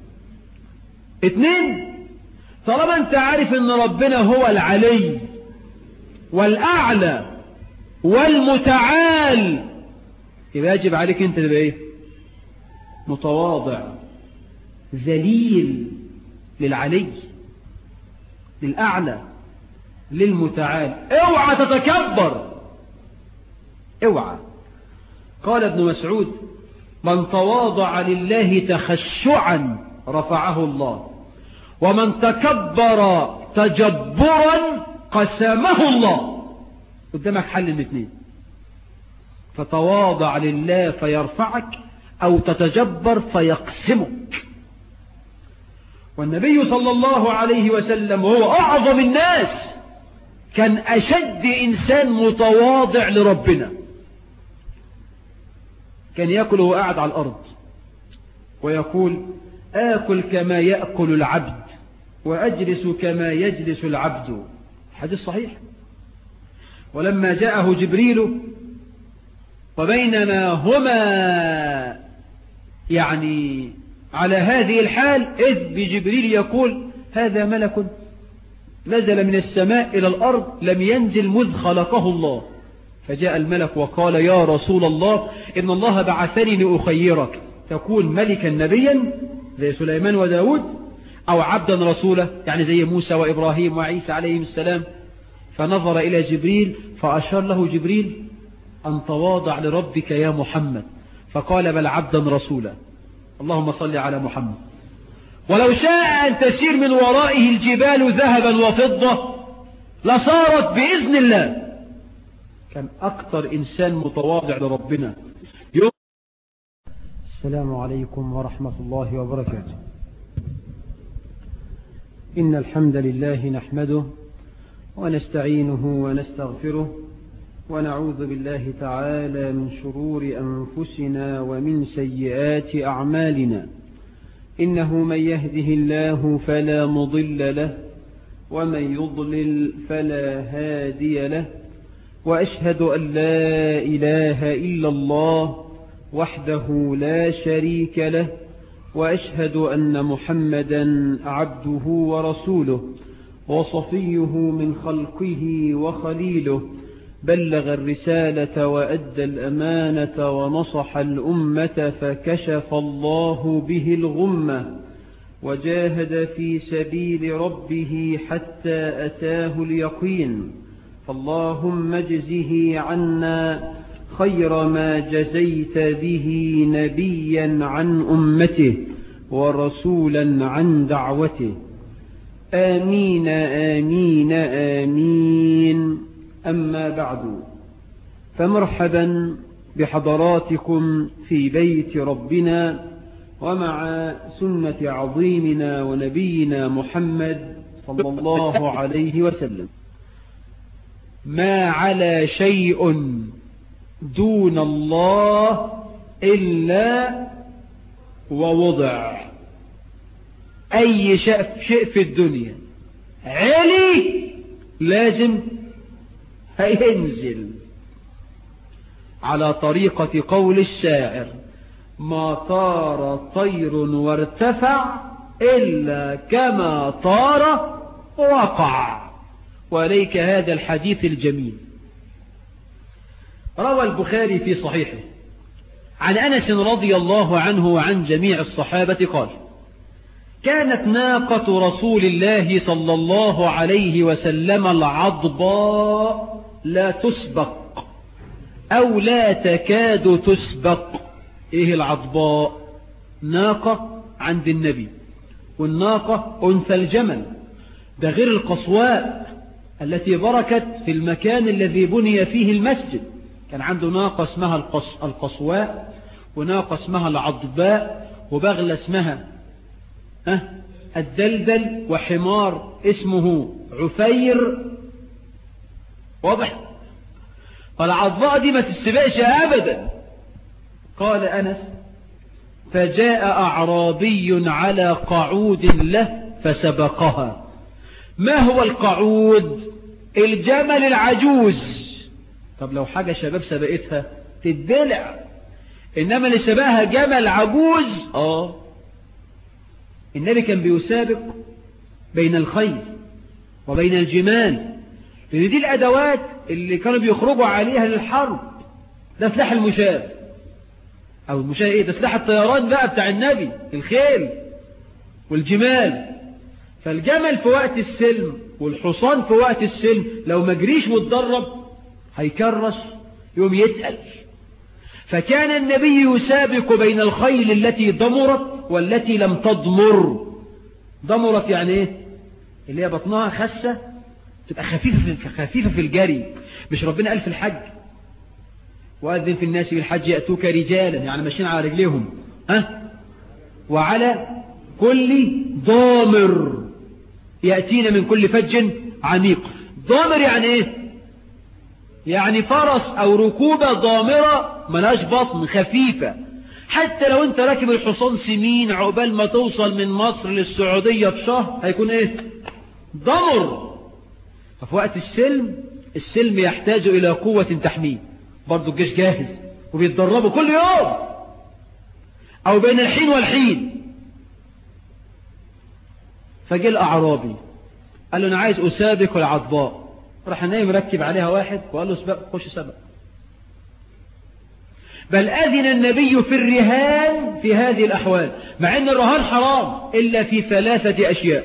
اثنين طالما انت عارف ان ربنا هو العلي والأعلى والمتعال يبقى يجب عليك انت تبقى ايه متواضع ذليل للعلي للأعلى للمتعال اوعى تتكبر اوعى قال ابن مسعود من تواضع لله تخشعا رفعه الله ومن تكبر تجبرا قسمه الله قدامك حل الاثنين فتواضع لله فيرفعك او تتجبر فيقسمك والنبي صلى الله عليه وسلم وهو أعظم الناس كان أشد إنسان متواضع لربنا كان يأكل وهو قاعد على الأرض ويقول آكل كما يأكل العبد وأجلس كما يجلس العبد حديث صحيح ولما جاءه جبريل وبينما هما يعني على هذه الحال إذ بجبريل يقول هذا ملك نزل من السماء إلى الأرض لم ينزل مذ خلقه الله فجاء الملك وقال يا رسول الله إن الله بعثني لأخيرك تكون ملكا نبيا زي سليمان وداود أو عبدا رسولا يعني زي موسى وإبراهيم وعيسى عليهم السلام فنظر إلى جبريل فأشار له جبريل أن تواضع لربك يا محمد فقال بل عبدا رسولا اللهم صل على محمد ولو شاء أن تسير من ورائه الجبال ذهبا وفضة لصارت بإذن الله كان أكثر إنسان متواضع لربنا يوم السلام عليكم ورحمة الله وبركاته إن الحمد لله نحمده ونستعينه ونستغفره ونعوذ بالله تعالى من شرور أنفسنا ومن سيئات أعمالنا إنه من يهده الله فلا مضل له ومن يضلل فلا هادي له وأشهد أن لا إله إلا الله وحده لا شريك له وأشهد أن محمدا عبده ورسوله وصفيه من خلقه وخليله بلغ الرسالة وأدى الأمانة ونصح الأمة فكشف الله به الغمة وجاهد في سبيل ربه حتى أتاه اليقين فاللهم اجزه عنا خير ما جزيت به نبيا عن أمته ورسولا عن دعوته آمين آمين آمين أما بعد فمرحبا بحضراتكم في بيت ربنا ومع سنة عظيمنا ونبينا محمد صلى الله عليه وسلم ما على شيء دون الله إلا ووضع أي شيء في الدنيا علي لازم هينزل على طريقة قول الشاعر ما طار طير وارتفع إلا كما طار وقع وليك هذا الحديث الجميل روى البخاري في صحيحه عن أنس رضي الله عنه وعن جميع الصحابة قال كانت ناقة رسول الله صلى الله عليه وسلم العضباء لا تسبق أو لا تكاد تسبق إيه العضباء ناقة عند النبي والناقة أنثى الجمل ده غير القصواء التي بركت في المكان الذي بني فيه المسجد كان عنده ناقة اسمها القص القصواء وناقة اسمها العضباء وبغلة اسمها ها الدلدل وحمار اسمه عفير واضح فالعضباء دي ما تسبقش أبدا قال أنس فجاء أعرابي على قعود له فسبقها ما هو القعود الجمل العجوز طب لو حاجة شباب سبقتها تدلع إنما اللي سبقها جمل عجوز آه النبي كان بيسابق بين الخيل وبين الجمال لأن دي الأدوات اللي كانوا بيخرجوا عليها للحرب ده سلاح المشاة أو المشاة إيه ده سلاح الطيران بقى بتاع النبي الخيل والجمال فالجمل في وقت السلم والحصان في وقت السلم لو ما جريش واتدرب هيكرش يوم يتقل فكان النبي يسابق بين الخيل التي ضمرت والتي لم تضمر ضمرت يعني ايه اللي هي بطنها خسة تبقى خفيفة في, خفيفة في الجري مش ربنا قال في الحج وأذن في الناس بالحج يأتوك رجالا يعني ماشيين على رجليهم ها وعلى كل ضامر يأتينا من كل فج عميق ضامر يعني ايه يعني فرس او ركوبة ضامرة ملاش بطن خفيفة حتى لو انت راكب الحصان سمين عقبال ما توصل من مصر للسعودية في شهر هيكون ايه ضمر ففي وقت السلم السلم يحتاج الى قوة تحميه برضو الجيش جاهز وبيتدربوا كل يوم او بين الحين والحين فجاء الاعرابي قال له انا عايز اسابق العضباء راح نايم مركب عليها واحد وقال له سبق خش سبق بل أذن النبي في الرهان في هذه الأحوال مع أن الرهان حرام إلا في ثلاثة أشياء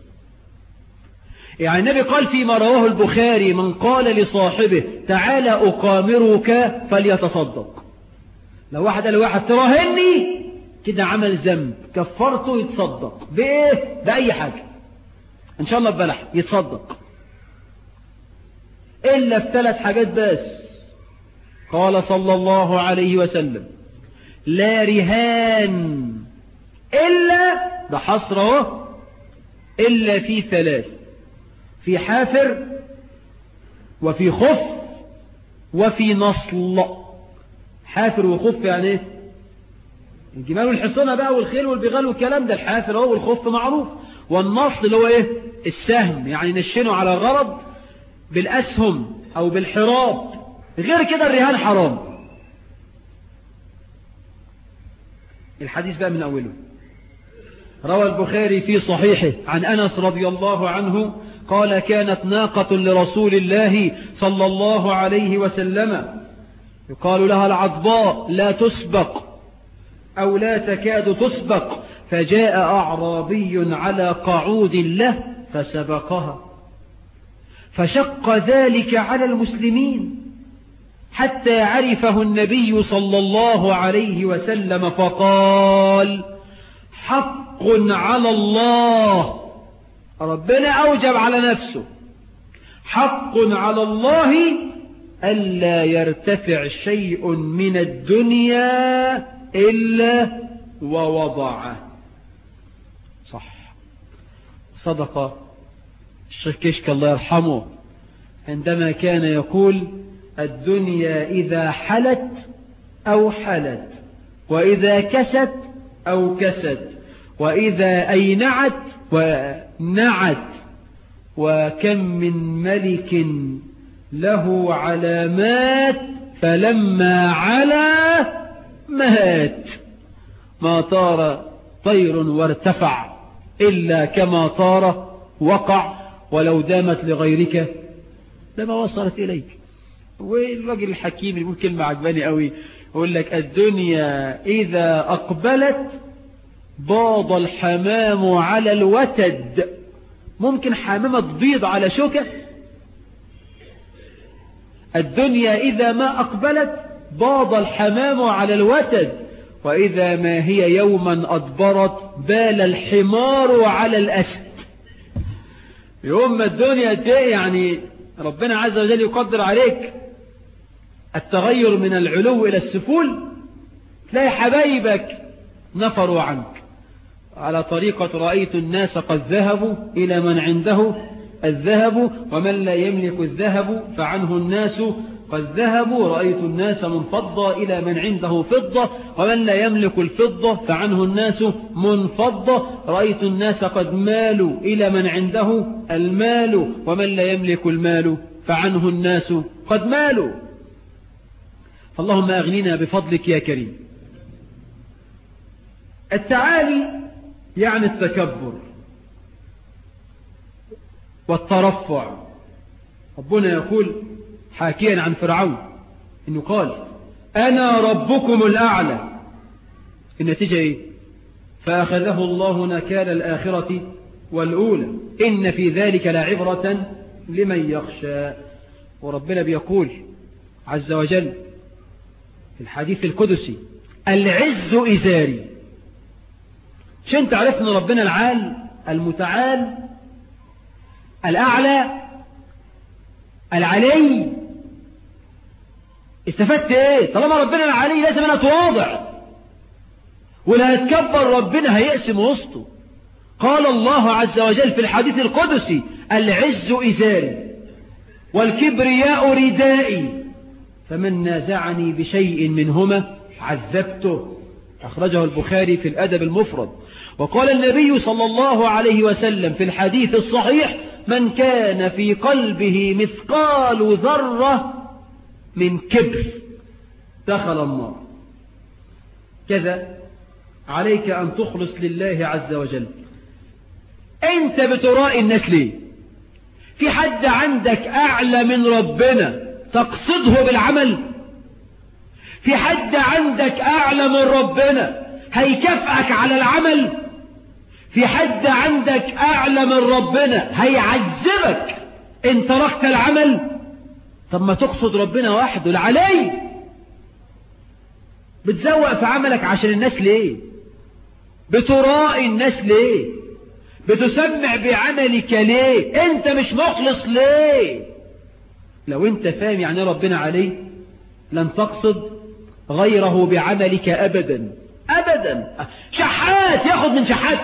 يعني النبي قال فيما رواه البخاري من قال لصاحبه تعالى أقامرك فليتصدق لو واحد قال لواحد تراهني كده عمل ذنب كفرته يتصدق بإيه بأي حاجة إن شاء الله ببلح يتصدق إلا في ثلاث حاجات بس قال صلى الله عليه وسلم لا رهان إلا ده حصره إلا في ثلاث في حافر وفي خف وفي نصل حافر وخف يعني ايه الجمال والحصانة بقى والخيل والبغال والكلام ده الحافر هو والخف معروف والنصل اللي هو ايه السهم يعني نشنه على غرض بالأسهم أو بالحراب غير كده الرهان حرام الحديث بقى من أوله روى البخاري في صحيحه عن أنس رضي الله عنه قال كانت ناقة لرسول الله صلى الله عليه وسلم يقال لها العضباء لا تسبق أو لا تكاد تسبق فجاء أعرابي على قعود له فسبقها فشق ذلك على المسلمين حتى عرفه النبي صلى الله عليه وسلم فقال حق على الله ربنا أوجب على نفسه حق على الله ألا يرتفع شيء من الدنيا إلا ووضعه صح صدق الشيخ كشك الله يرحمه عندما كان يقول الدنيا إذا حلت أو حلت وإذا كست أو كست وإذا أينعت ونعت وكم من ملك له علامات فلما علا مات ما طار طير وارتفع إلا كما طار وقع ولو دامت لغيرك لما وصلت إليك والراجل الحكيم يقول كلمة عجباني قوي يقول لك الدنيا إذا أقبلت باض الحمام على الوتد ممكن حمامة تبيض على شوكة الدنيا إذا ما أقبلت باض الحمام على الوتد وإذا ما هي يوما أدبرت بال الحمار على الأسد يوم ما الدنيا دي يعني ربنا عز وجل يقدر عليك التغير من العلو إلى السفول تلاقي حبايبك نفروا عنك على طريقة رأيت الناس قد ذهبوا إلى من عنده الذهب ومن لا يملك الذهب فعنه الناس قد ذهبوا رأيت الناس من فضة إلى من عنده فضة ومن لا يملك الفضة فعنه الناس منفضة رأيت الناس قد مالوا إلى من عنده المال ومن لا يملك المال فعنه الناس قد مالوا فاللهم أغننا بفضلك يا كريم التعالي يعني التكبر والترفع ربنا يقول حاكيا عن فرعون انه قال انا ربكم الاعلى النتيجة ايه فاخذه الله نكال الاخرة والاولى ان في ذلك لعبرة لمن يخشى وربنا بيقول عز وجل في الحديث القدسي العز إزاري مش انت عرفت ان ربنا العال المتعال الأعلى العلي استفدت ايه طالما ربنا العلي لازم انا اتواضع ولا هتكبر ربنا هيقسم وسطه قال الله عز وجل في الحديث القدسي العز إزاري والكبرياء ردائي فمن نازعني بشيء منهما عذبته أخرجه البخاري في الأدب المفرد وقال النبي صلى الله عليه وسلم في الحديث الصحيح من كان في قلبه مثقال ذرة من كبر دخل النار كذا عليك أن تخلص لله عز وجل أنت بترائي الناس ليه في حد عندك أعلى من ربنا تقصده بالعمل في حد عندك أعلى من ربنا هيكافئك على العمل في حد عندك أعلى من ربنا هيعذبك إن تركت العمل طب ما تقصد ربنا وحده لعلي بتزوق في عملك عشان الناس ليه بترائي الناس ليه بتسمع بعملك ليه انت مش مخلص ليه لو انت فاهم يعني ربنا عليه لن تقصد غيره بعملك ابدا ابدا شحات ياخد من شحات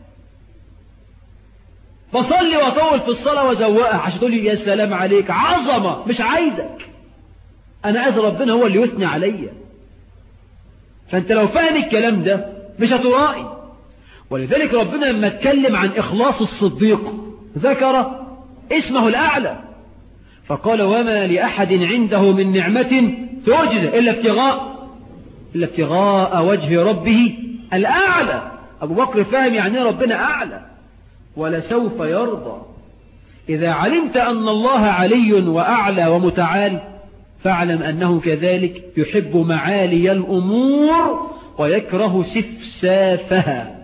بصلي واطول في الصلاة وزوقها عشان تقول لي يا سلام عليك عظمة مش عايزك انا عايز ربنا هو اللي يثني عليا فانت لو فاهم الكلام ده مش هترائي ولذلك ربنا لما اتكلم عن إخلاص الصديق ذكر اسمه الأعلى فقال وما لأحد عنده من نعمة توجد إلا ابتغاء إلا ابتغاء وجه ربه الأعلى أبو بكر فاهم يعني ربنا أعلى ولسوف يرضى إذا علمت أن الله علي وأعلى ومتعال فاعلم أنه كذلك يحب معالي الأمور ويكره سفسافها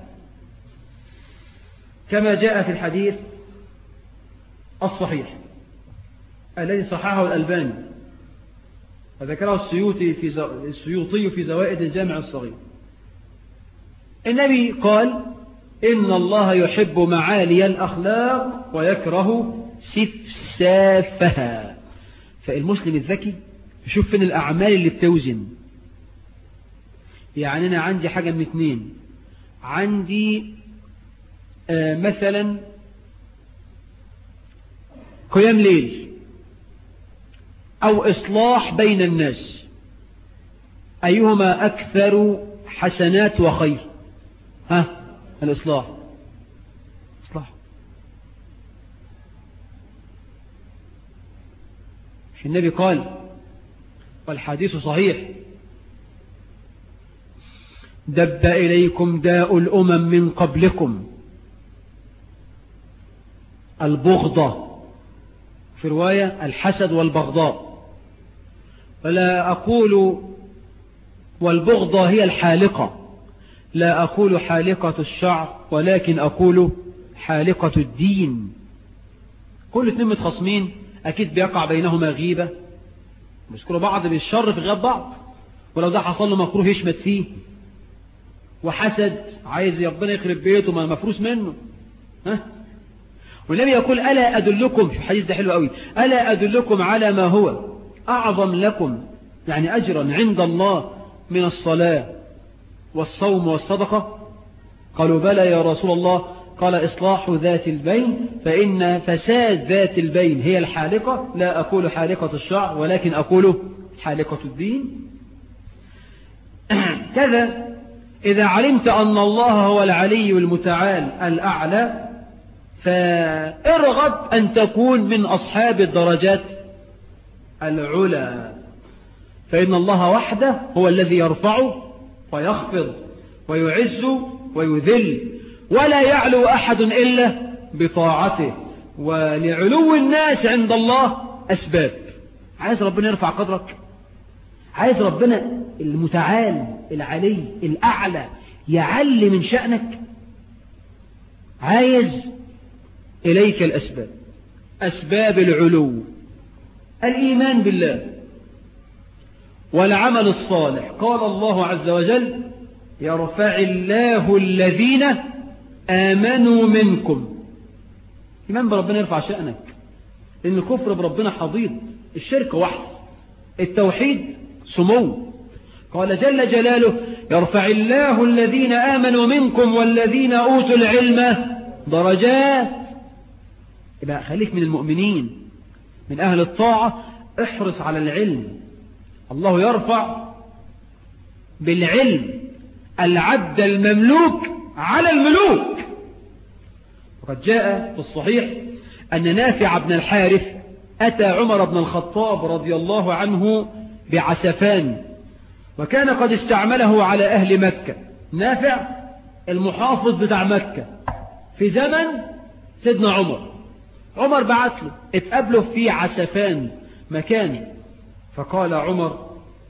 كما جاء في الحديث الصحيح الذي صححه الألباني وذكره السيوطي في زو... السيوطي في زوائد الجامع الصغير النبي قال إن الله يحب معالي الأخلاق ويكره سفسافها فالمسلم الذكي يشوف فين الأعمال اللي بتوزن يعني أنا عندي حاجة من اتنين عندي آه مثلا قيام ليل أو إصلاح بين الناس أيهما أكثر حسنات وخير ها الإصلاح إصلاح النبي قال والحديث صحيح دب إليكم داء الأمم من قبلكم البغضة في رواية الحسد والبغضاء ولا أقول والبغضة هي الحالقة لا أقول حالقة الشعر ولكن أقول حالقة الدين كل اثنين متخصمين أكيد بيقع بينهما غيبة بيذكروا بعض بالشر في غياب بعض ولو ده حصل له مكروه يشمت فيه وحسد عايز ربنا يخرب بيته ما مفروس منه ها والنبي يقول ألا أدلكم في الحديث ده حلو قوي ألا أدلكم على ما هو أعظم لكم يعني أجرا عند الله من الصلاة والصوم والصدقة قالوا بلى يا رسول الله قال إصلاح ذات البين فإن فساد ذات البين هي الحالقة لا أقول حالقة الشعر ولكن أقول حالقة الدين كذا إذا علمت أن الله هو العلي المتعال الأعلى فارغب أن تكون من أصحاب الدرجات العلا فإن الله وحده هو الذي يرفع ويخفض ويعز ويذل ولا يعلو أحد إلا بطاعته ولعلو الناس عند الله أسباب عايز ربنا يرفع قدرك عايز ربنا المتعال العلي الأعلى يعلي من شأنك عايز إليك الأسباب أسباب العلو الإيمان بالله والعمل الصالح قال الله عز وجل يرفع الله الذين آمنوا منكم إيمان بربنا يرفع شأنك إن الكفر بربنا حضيض الشرك وحد التوحيد سمو قال جل جلاله يرفع الله الذين آمنوا منكم والذين أوتوا العلم درجات يبقى خليك من المؤمنين من أهل الطاعة احرص على العلم الله يرفع بالعلم العبد المملوك على الملوك وقد جاء في الصحيح أن نافع بن الحارث أتى عمر بن الخطاب رضي الله عنه بعسفان وكان قد استعمله على أهل مكة نافع المحافظ بتاع مكة في زمن سيدنا عمر عمر بعت له اتقابله في عسفان مكاني فقال عمر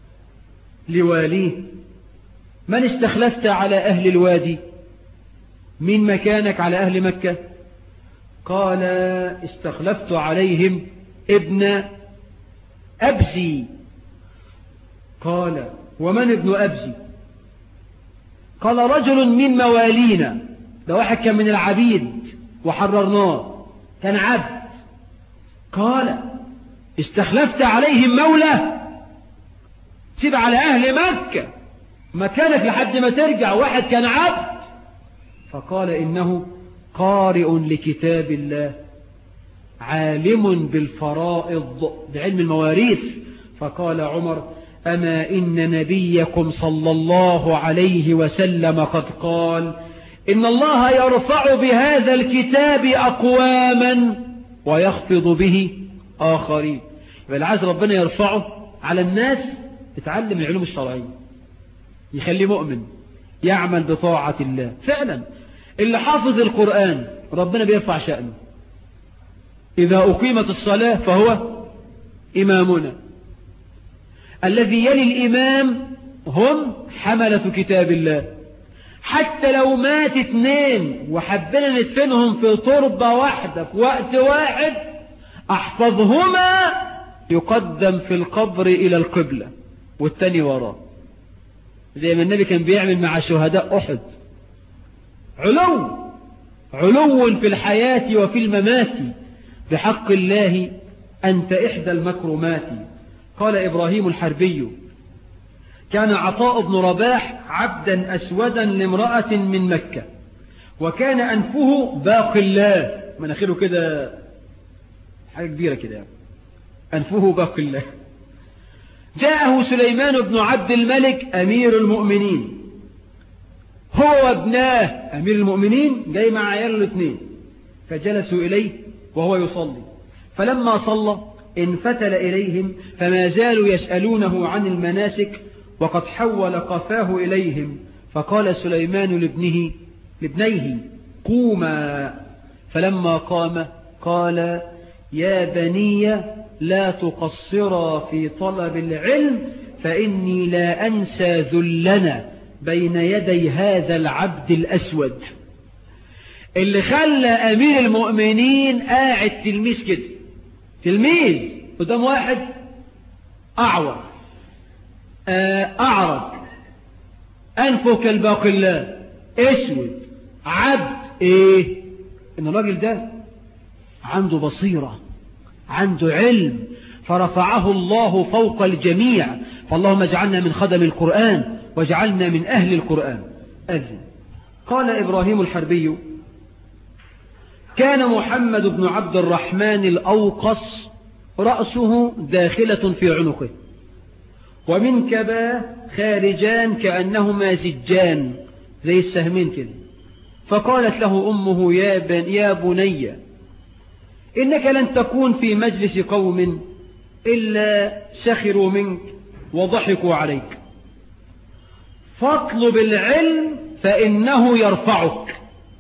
لواليه من استخلفت على أهل الوادي من مكانك على أهل مكة قال استخلفت عليهم ابن أبزي قال ومن ابن أبزي قال رجل من موالينا ده واحد كان من العبيد وحررناه كان عبد قال استخلفت عليهم مولى سيب على أهل مكة مكانك لحد ما ترجع واحد كان عبد فقال إنه قارئ لكتاب الله عالم بالفرائض بعلم المواريث فقال عمر أما إن نبيكم صلى الله عليه وسلم قد قال إن الله يرفع بهذا الكتاب أقواما ويخفض به آخرين يبقى عايز ربنا يرفعه على الناس يتعلم العلوم الشرعية يخليه مؤمن يعمل بطاعة الله فعلا اللي حافظ القرآن ربنا بيرفع شأنه إذا أقيمت الصلاة فهو إمامنا الذي يلي الإمام هم حملة كتاب الله حتى لو مات اثنين وحبنا ندفنهم في تربة واحدة في وقت واحد احفظهما يقدم في القبر إلى القبلة والتاني وراه زي ما النبي كان بيعمل مع شهداء أحد علو علو في الحياة وفي الممات بحق الله أنت إحدى المكرمات قال إبراهيم الحربي كان عطاء بن رباح عبدا أسودا لامرأة من مكة وكان أنفه باق الله مناخيره كده حاجة كبيرة كده يعني. أنفه باق الله جاءه سليمان بن عبد الملك أمير المؤمنين هو وابناه أمير المؤمنين جاي مع عياله الاثنين فجلسوا إليه وهو يصلي فلما صلى انفتل إليهم فما زالوا يسألونه عن المناسك وقد حول قفاه إليهم فقال سليمان لابنه لابنيه قوما فلما قام قال يا بني لا تقصرا في طلب العلم فإني لا أنسى ذلنا بين يدي هذا العبد الأسود اللي خلى أمير المؤمنين قاعد تلميذ كده تلميذ قدام واحد أعور أعرض أنفه كالباقلة أسود عبد إيه إن الراجل ده عنده بصيرة عنده علم فرفعه الله فوق الجميع فاللهم اجعلنا من خدم القرآن واجعلنا من أهل القرآن أذن قال إبراهيم الحربي كان محمد بن عبد الرحمن الأوقص رأسه داخلة في عنقه ومن كباه خارجان كأنهما زجان زي السهمين كده فقالت له أمه يا, بن يا بني إنك لن تكون في مجلس قوم إلا سخروا منك وضحكوا عليك فاطلب العلم فإنه يرفعك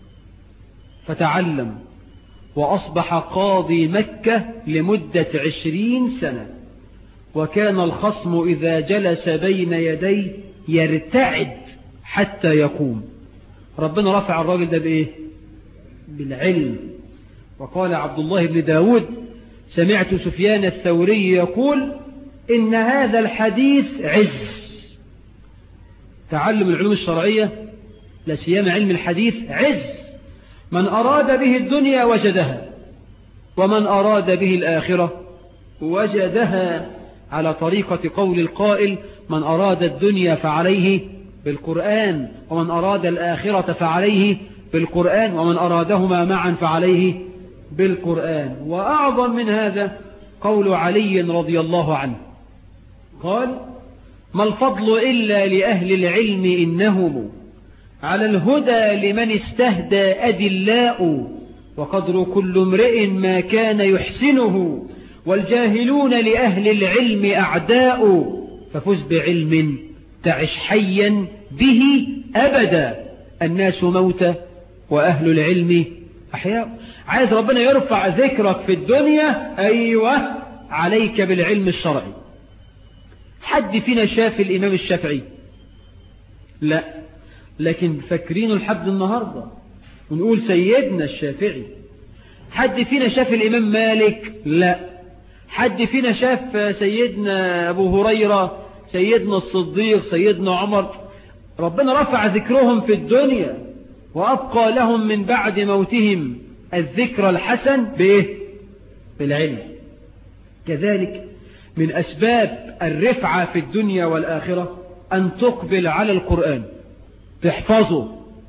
فتعلم وأصبح قاضي مكة لمدة عشرين سنة وكان الخصم إذا جلس بين يديه يرتعد حتى يقوم ربنا رفع الراجل ده بإيه بالعلم وقال عبد الله بن داود سمعت سفيان الثوري يقول إن هذا الحديث عز تعلم العلوم الشرعية لا سيما علم الحديث عز من أراد به الدنيا وجدها ومن أراد به الآخرة وجدها على طريقة قول القائل من أراد الدنيا فعليه بالقرآن ومن أراد الآخرة فعليه بالقرآن ومن أرادهما معا فعليه بالقرآن وأعظم من هذا قول علي رضي الله عنه قال ما الفضل إلا لأهل العلم إنهم على الهدى لمن استهدى أدلاء وقدر كل امرئ ما كان يحسنه والجاهلون لأهل العلم أعداء ففز بعلم تعش حيا به أبدا الناس موتى وأهل العلم أحياء عايز ربنا يرفع ذكرك في الدنيا أيوة عليك بالعلم الشرعي حد فينا شاف الإمام الشافعي لا لكن فاكرينه لحد النهاردة ونقول سيدنا الشافعي حد فينا شاف الإمام مالك لا حد فينا شاف سيدنا أبو هريرة سيدنا الصديق سيدنا عمر ربنا رفع ذكرهم في الدنيا وأبقى لهم من بعد موتهم الذكر الحسن بإيه؟ بالعلم كذلك من أسباب الرفعة في الدنيا والآخرة أن تقبل على القرآن تحفظه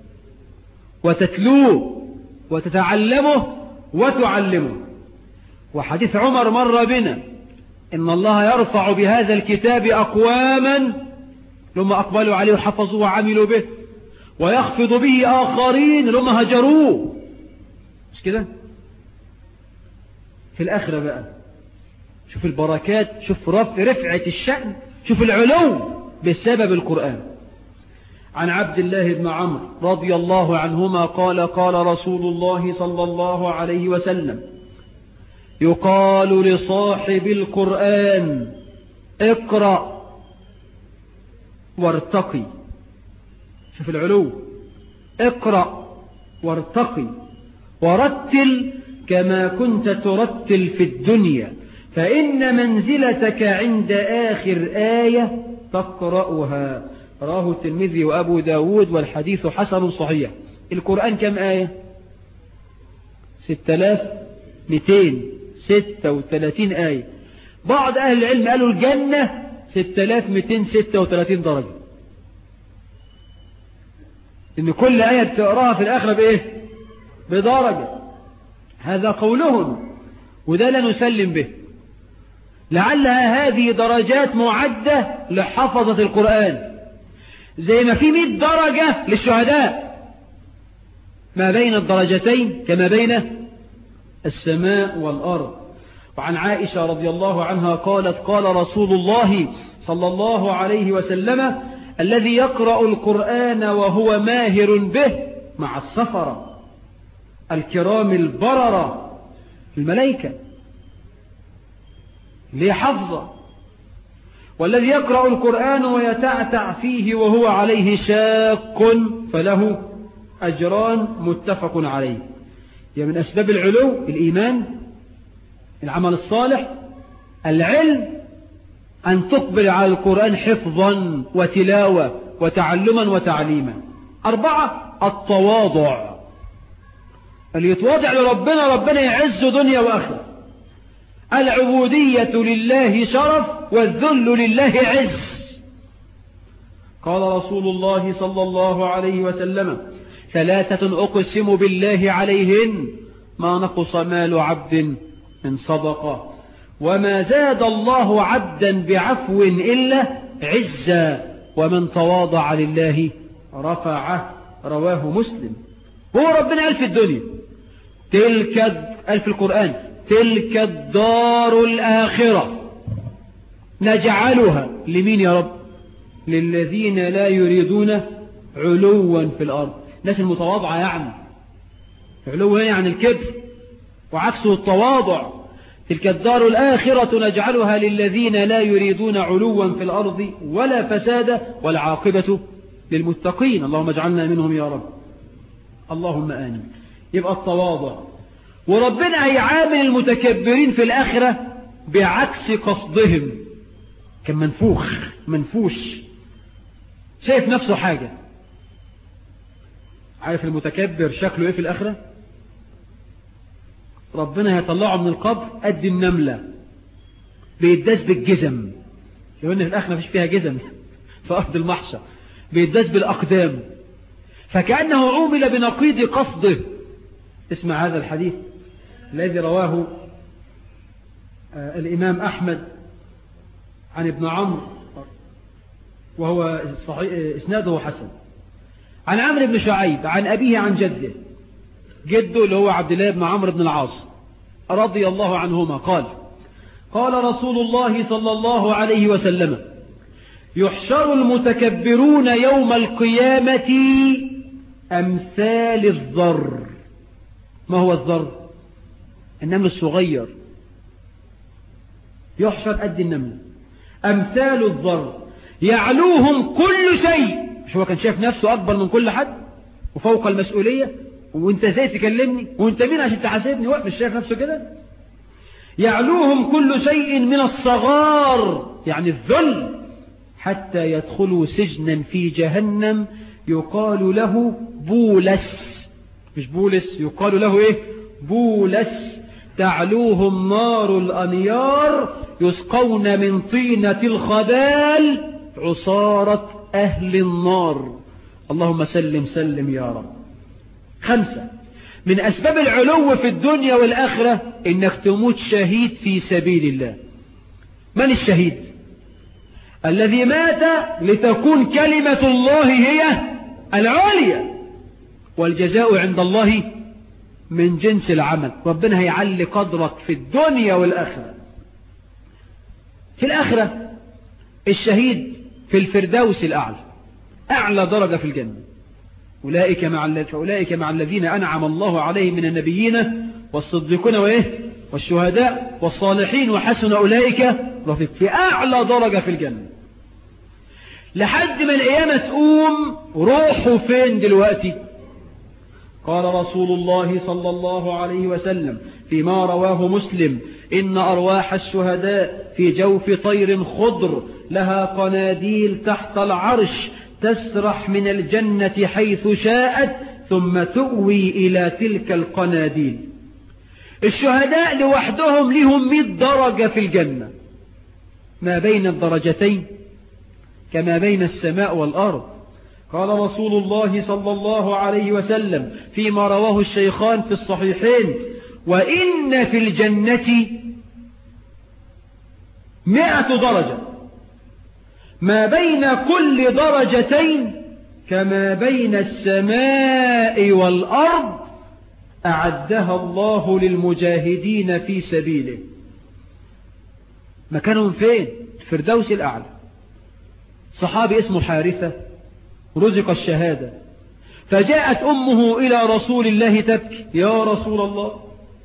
وتتلوه وتتعلمه وتعلمه وحديث عمر مر بنا إن الله يرفع بهذا الكتاب أقواما لما أقبلوا عليه وحفظوه وعملوا به ويخفض به آخرين لما هجروه مش كده في الآخرة بقى شوف البركات شوف رفعة الشأن شوف العلو بسبب القرآن عن عبد الله بن عمرو رضي الله عنهما قال قال رسول الله صلى الله عليه وسلم يقال لصاحب القرآن اقرأ وارتقي شوف العلو اقرأ وارتقي ورتل كما كنت ترتل في الدنيا فإن منزلتك عند آخر آية تقرأها راه الترمذي وأبو داود والحديث حسن صحيح القرآن كم آية 6236 آية بعض أهل العلم قالوا الجنة 6236 درجة إن كل آية بتقراها في الآخرة بإيه بدرجة هذا قولهم وده لا نسلم به لعلها هذه درجات معدة لحفظة القرآن زي ما في مئة درجة للشهداء ما بين الدرجتين كما بين السماء والأرض وعن عائشة رضي الله عنها قالت قال رسول الله صلى الله عليه وسلم الذي يقرأ القرآن وهو ماهر به مع السفرة الكرام البررة الملائكة لحفظه والذي يقرأ القرآن ويتعتع فيه وهو عليه شاق فله أجران متفق عليه هي من أسباب العلو الإيمان العمل الصالح العلم أن تقبل على القرآن حفظا وتلاوة وتعلما وتعليما أربعة التواضع اللي يتواضع لربنا ربنا يعز دنيا وآخرة العبودية لله شرف والذل لله عز قال رسول الله صلى الله عليه وسلم ثلاثة أقسم بالله عليهن ما نقص مال عبد من صدقة وما زاد الله عبدا بعفو إلا عزا ومن تواضع لله رفعه رواه مسلم هو ربنا قال في الدنيا تلك قال في القرآن تلك الدار الآخرة نجعلها لمين يا رب للذين لا يريدون علوا في الأرض ناس المتواضعة يعني علو يعني الكبر وعكسه التواضع تلك الدار الآخرة نجعلها للذين لا يريدون علوا في الأرض ولا فساد والعاقبة للمتقين اللهم اجعلنا منهم يا رب اللهم آمين يبقى التواضع وربنا هيعامل المتكبرين في الآخرة بعكس قصدهم كان منفوخ منفوش شايف نفسه حاجة عارف المتكبر شكله ايه في الآخرة ربنا هيطلعه من القبر قد النملة بيداس بالجزم يقول في الآخرة مفيش فيها جزم في أرض المحشر بيداس بالأقدام فكأنه عومل بنقيض قصده اسمع هذا الحديث الذي رواه الإمام أحمد عن ابن عمرو وهو صحيح إسناده حسن عن عمرو بن شعيب عن أبيه عن جده جده اللي هو عبد الله بن عمرو بن العاص رضي الله عنهما قال قال رسول الله صلى الله عليه وسلم يحشر المتكبرون يوم القيامة أمثال الذر ما هو الذر النمل الصغير يحشر قد النمل أمثال الذر يعلوهم كل شيء مش هو كان شايف نفسه أكبر من كل حد وفوق المسؤولية وانت ازاي تكلمني وانت مين عشان تحاسبني وقت مش شايف نفسه كده يعلوهم كل شيء من الصغار يعني الذل حتى يدخلوا سجنا في جهنم يقال له بولس مش بولس يقال له ايه بولس تعلوهم نار الأنيار يسقون من طينة الخبال عصارة أهل النار اللهم سلم سلم يا رب خمسة من أسباب العلو في الدنيا والآخرة إنك تموت شهيد في سبيل الله من الشهيد الذي مات لتكون كلمة الله هي العالية والجزاء عند الله من جنس العمل ربنا هيعلي قدرك في الدنيا والآخرة في الآخرة الشهيد في الفردوس الأعلى أعلى درجة في الجنة أولئك مع, فأولئك مع الذين أنعم الله عليهم من النبيين والصديقون وإيه والشهداء والصالحين وحسن أولئك رفيق في أعلى درجة في الجنة لحد ما القيامة تقوم روحوا فين دلوقتي قال رسول الله صلى الله عليه وسلم فيما رواه مسلم إن أرواح الشهداء في جوف طير خضر لها قناديل تحت العرش تسرح من الجنة حيث شاءت ثم تؤوي إلى تلك القناديل الشهداء لوحدهم لهم مئة درجة في الجنة ما بين الدرجتين كما بين السماء والأرض قال رسول الله صلى الله عليه وسلم فيما رواه الشيخان في الصحيحين وإن في الجنة مئة درجة ما بين كل درجتين كما بين السماء والأرض أعدها الله للمجاهدين في سبيله مكانهم فين الفردوس الأعلى صحابي اسمه حارثة رزق الشهادة فجاءت أمه إلى رسول الله تبكي يا رسول الله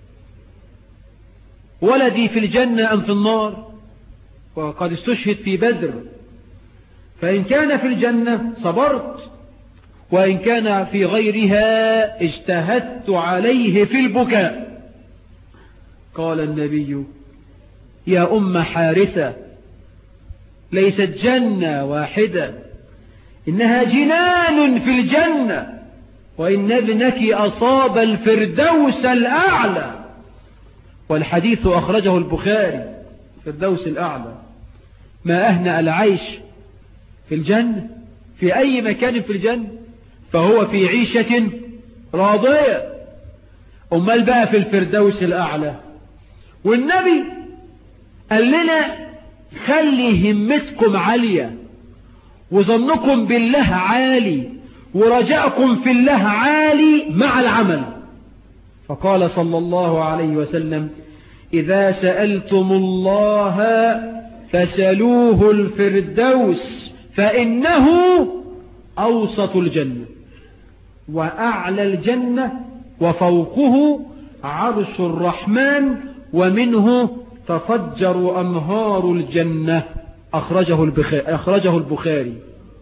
ولدي في الجنة أم في النار وقد استشهد في بدر فإن كان في الجنة صبرت وإن كان في غيرها اجتهدت عليه في البكاء قال النبي يا أم حارثة ليست جنة واحدة إنها جنان في الجنة وإن ابنك أصاب الفردوس الأعلى والحديث أخرجه البخاري الفردوس الأعلى ما أهنأ العيش في الجنة في أي مكان في الجنة فهو في عيشة راضية أمال بقى في الفردوس الأعلى والنبي قال لنا خلي همتكم عالية وظنكم بالله عالي ورجاءكم في الله عالي مع العمل فقال صلى الله عليه وسلم إذا سألتم الله فسلوه الفردوس فإنه أوسط الجنة وأعلى الجنة وفوقه عرش الرحمن ومنه تفجر أنهار الجنة أخرجه البخاري, أخرجه البخاري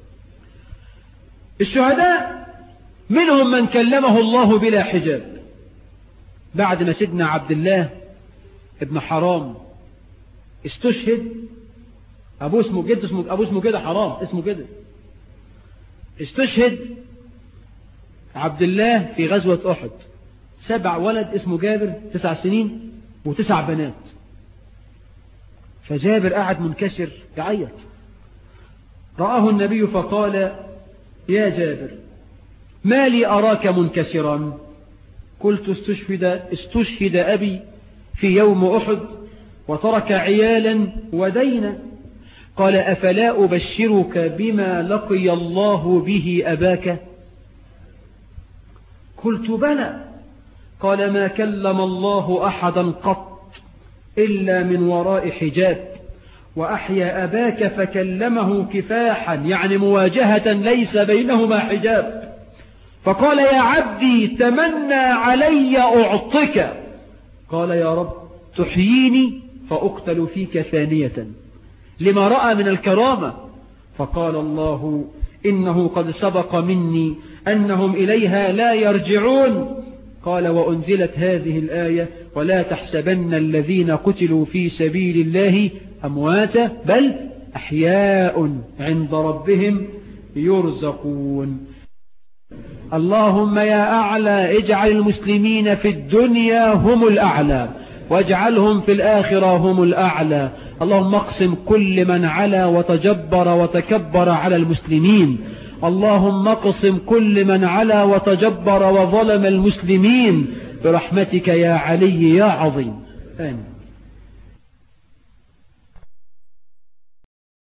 الشهداء منهم من كلمه الله بلا حجاب بعد ما سيدنا عبد الله ابن حرام استشهد أبوه اسمه جد اسمه أبوه اسمه كده حرام اسمه كده استشهد عبد الله في غزوة أحد سبع ولد اسمه جابر تسع سنين وتسع بنات فجابر قاعد منكسر يعيط رآه النبي فقال يا جابر ما لي أراك منكسرا قلت استشهد, استشهد أبي في يوم أحد وترك عيالا ودينا قال أفلا أبشرك بما لقي الله به أباك قلت بلى قال ما كلم الله أحدا قط إلا من وراء حجاب وأحيا أباك فكلمه كفاحا يعني مواجهة ليس بينهما حجاب فقال يا عبدي تمنى علي أعطك قال يا رب تحييني فأقتل فيك ثانية لما رأى من الكرامة فقال الله إنه قد سبق مني أنهم إليها لا يرجعون قال وأنزلت هذه الآية ولا تحسبن الذين قتلوا في سبيل الله أمواتا بل أحياء عند ربهم يرزقون اللهم يا أعلى اجعل المسلمين في الدنيا هم الأعلى واجعلهم في الآخرة هم الأعلى اللهم اقسم كل من علا وتجبر وتكبر على المسلمين اللهم اقسم كل من علا وتجبر وظلم المسلمين برحمتك يا علي يا عظيم آمين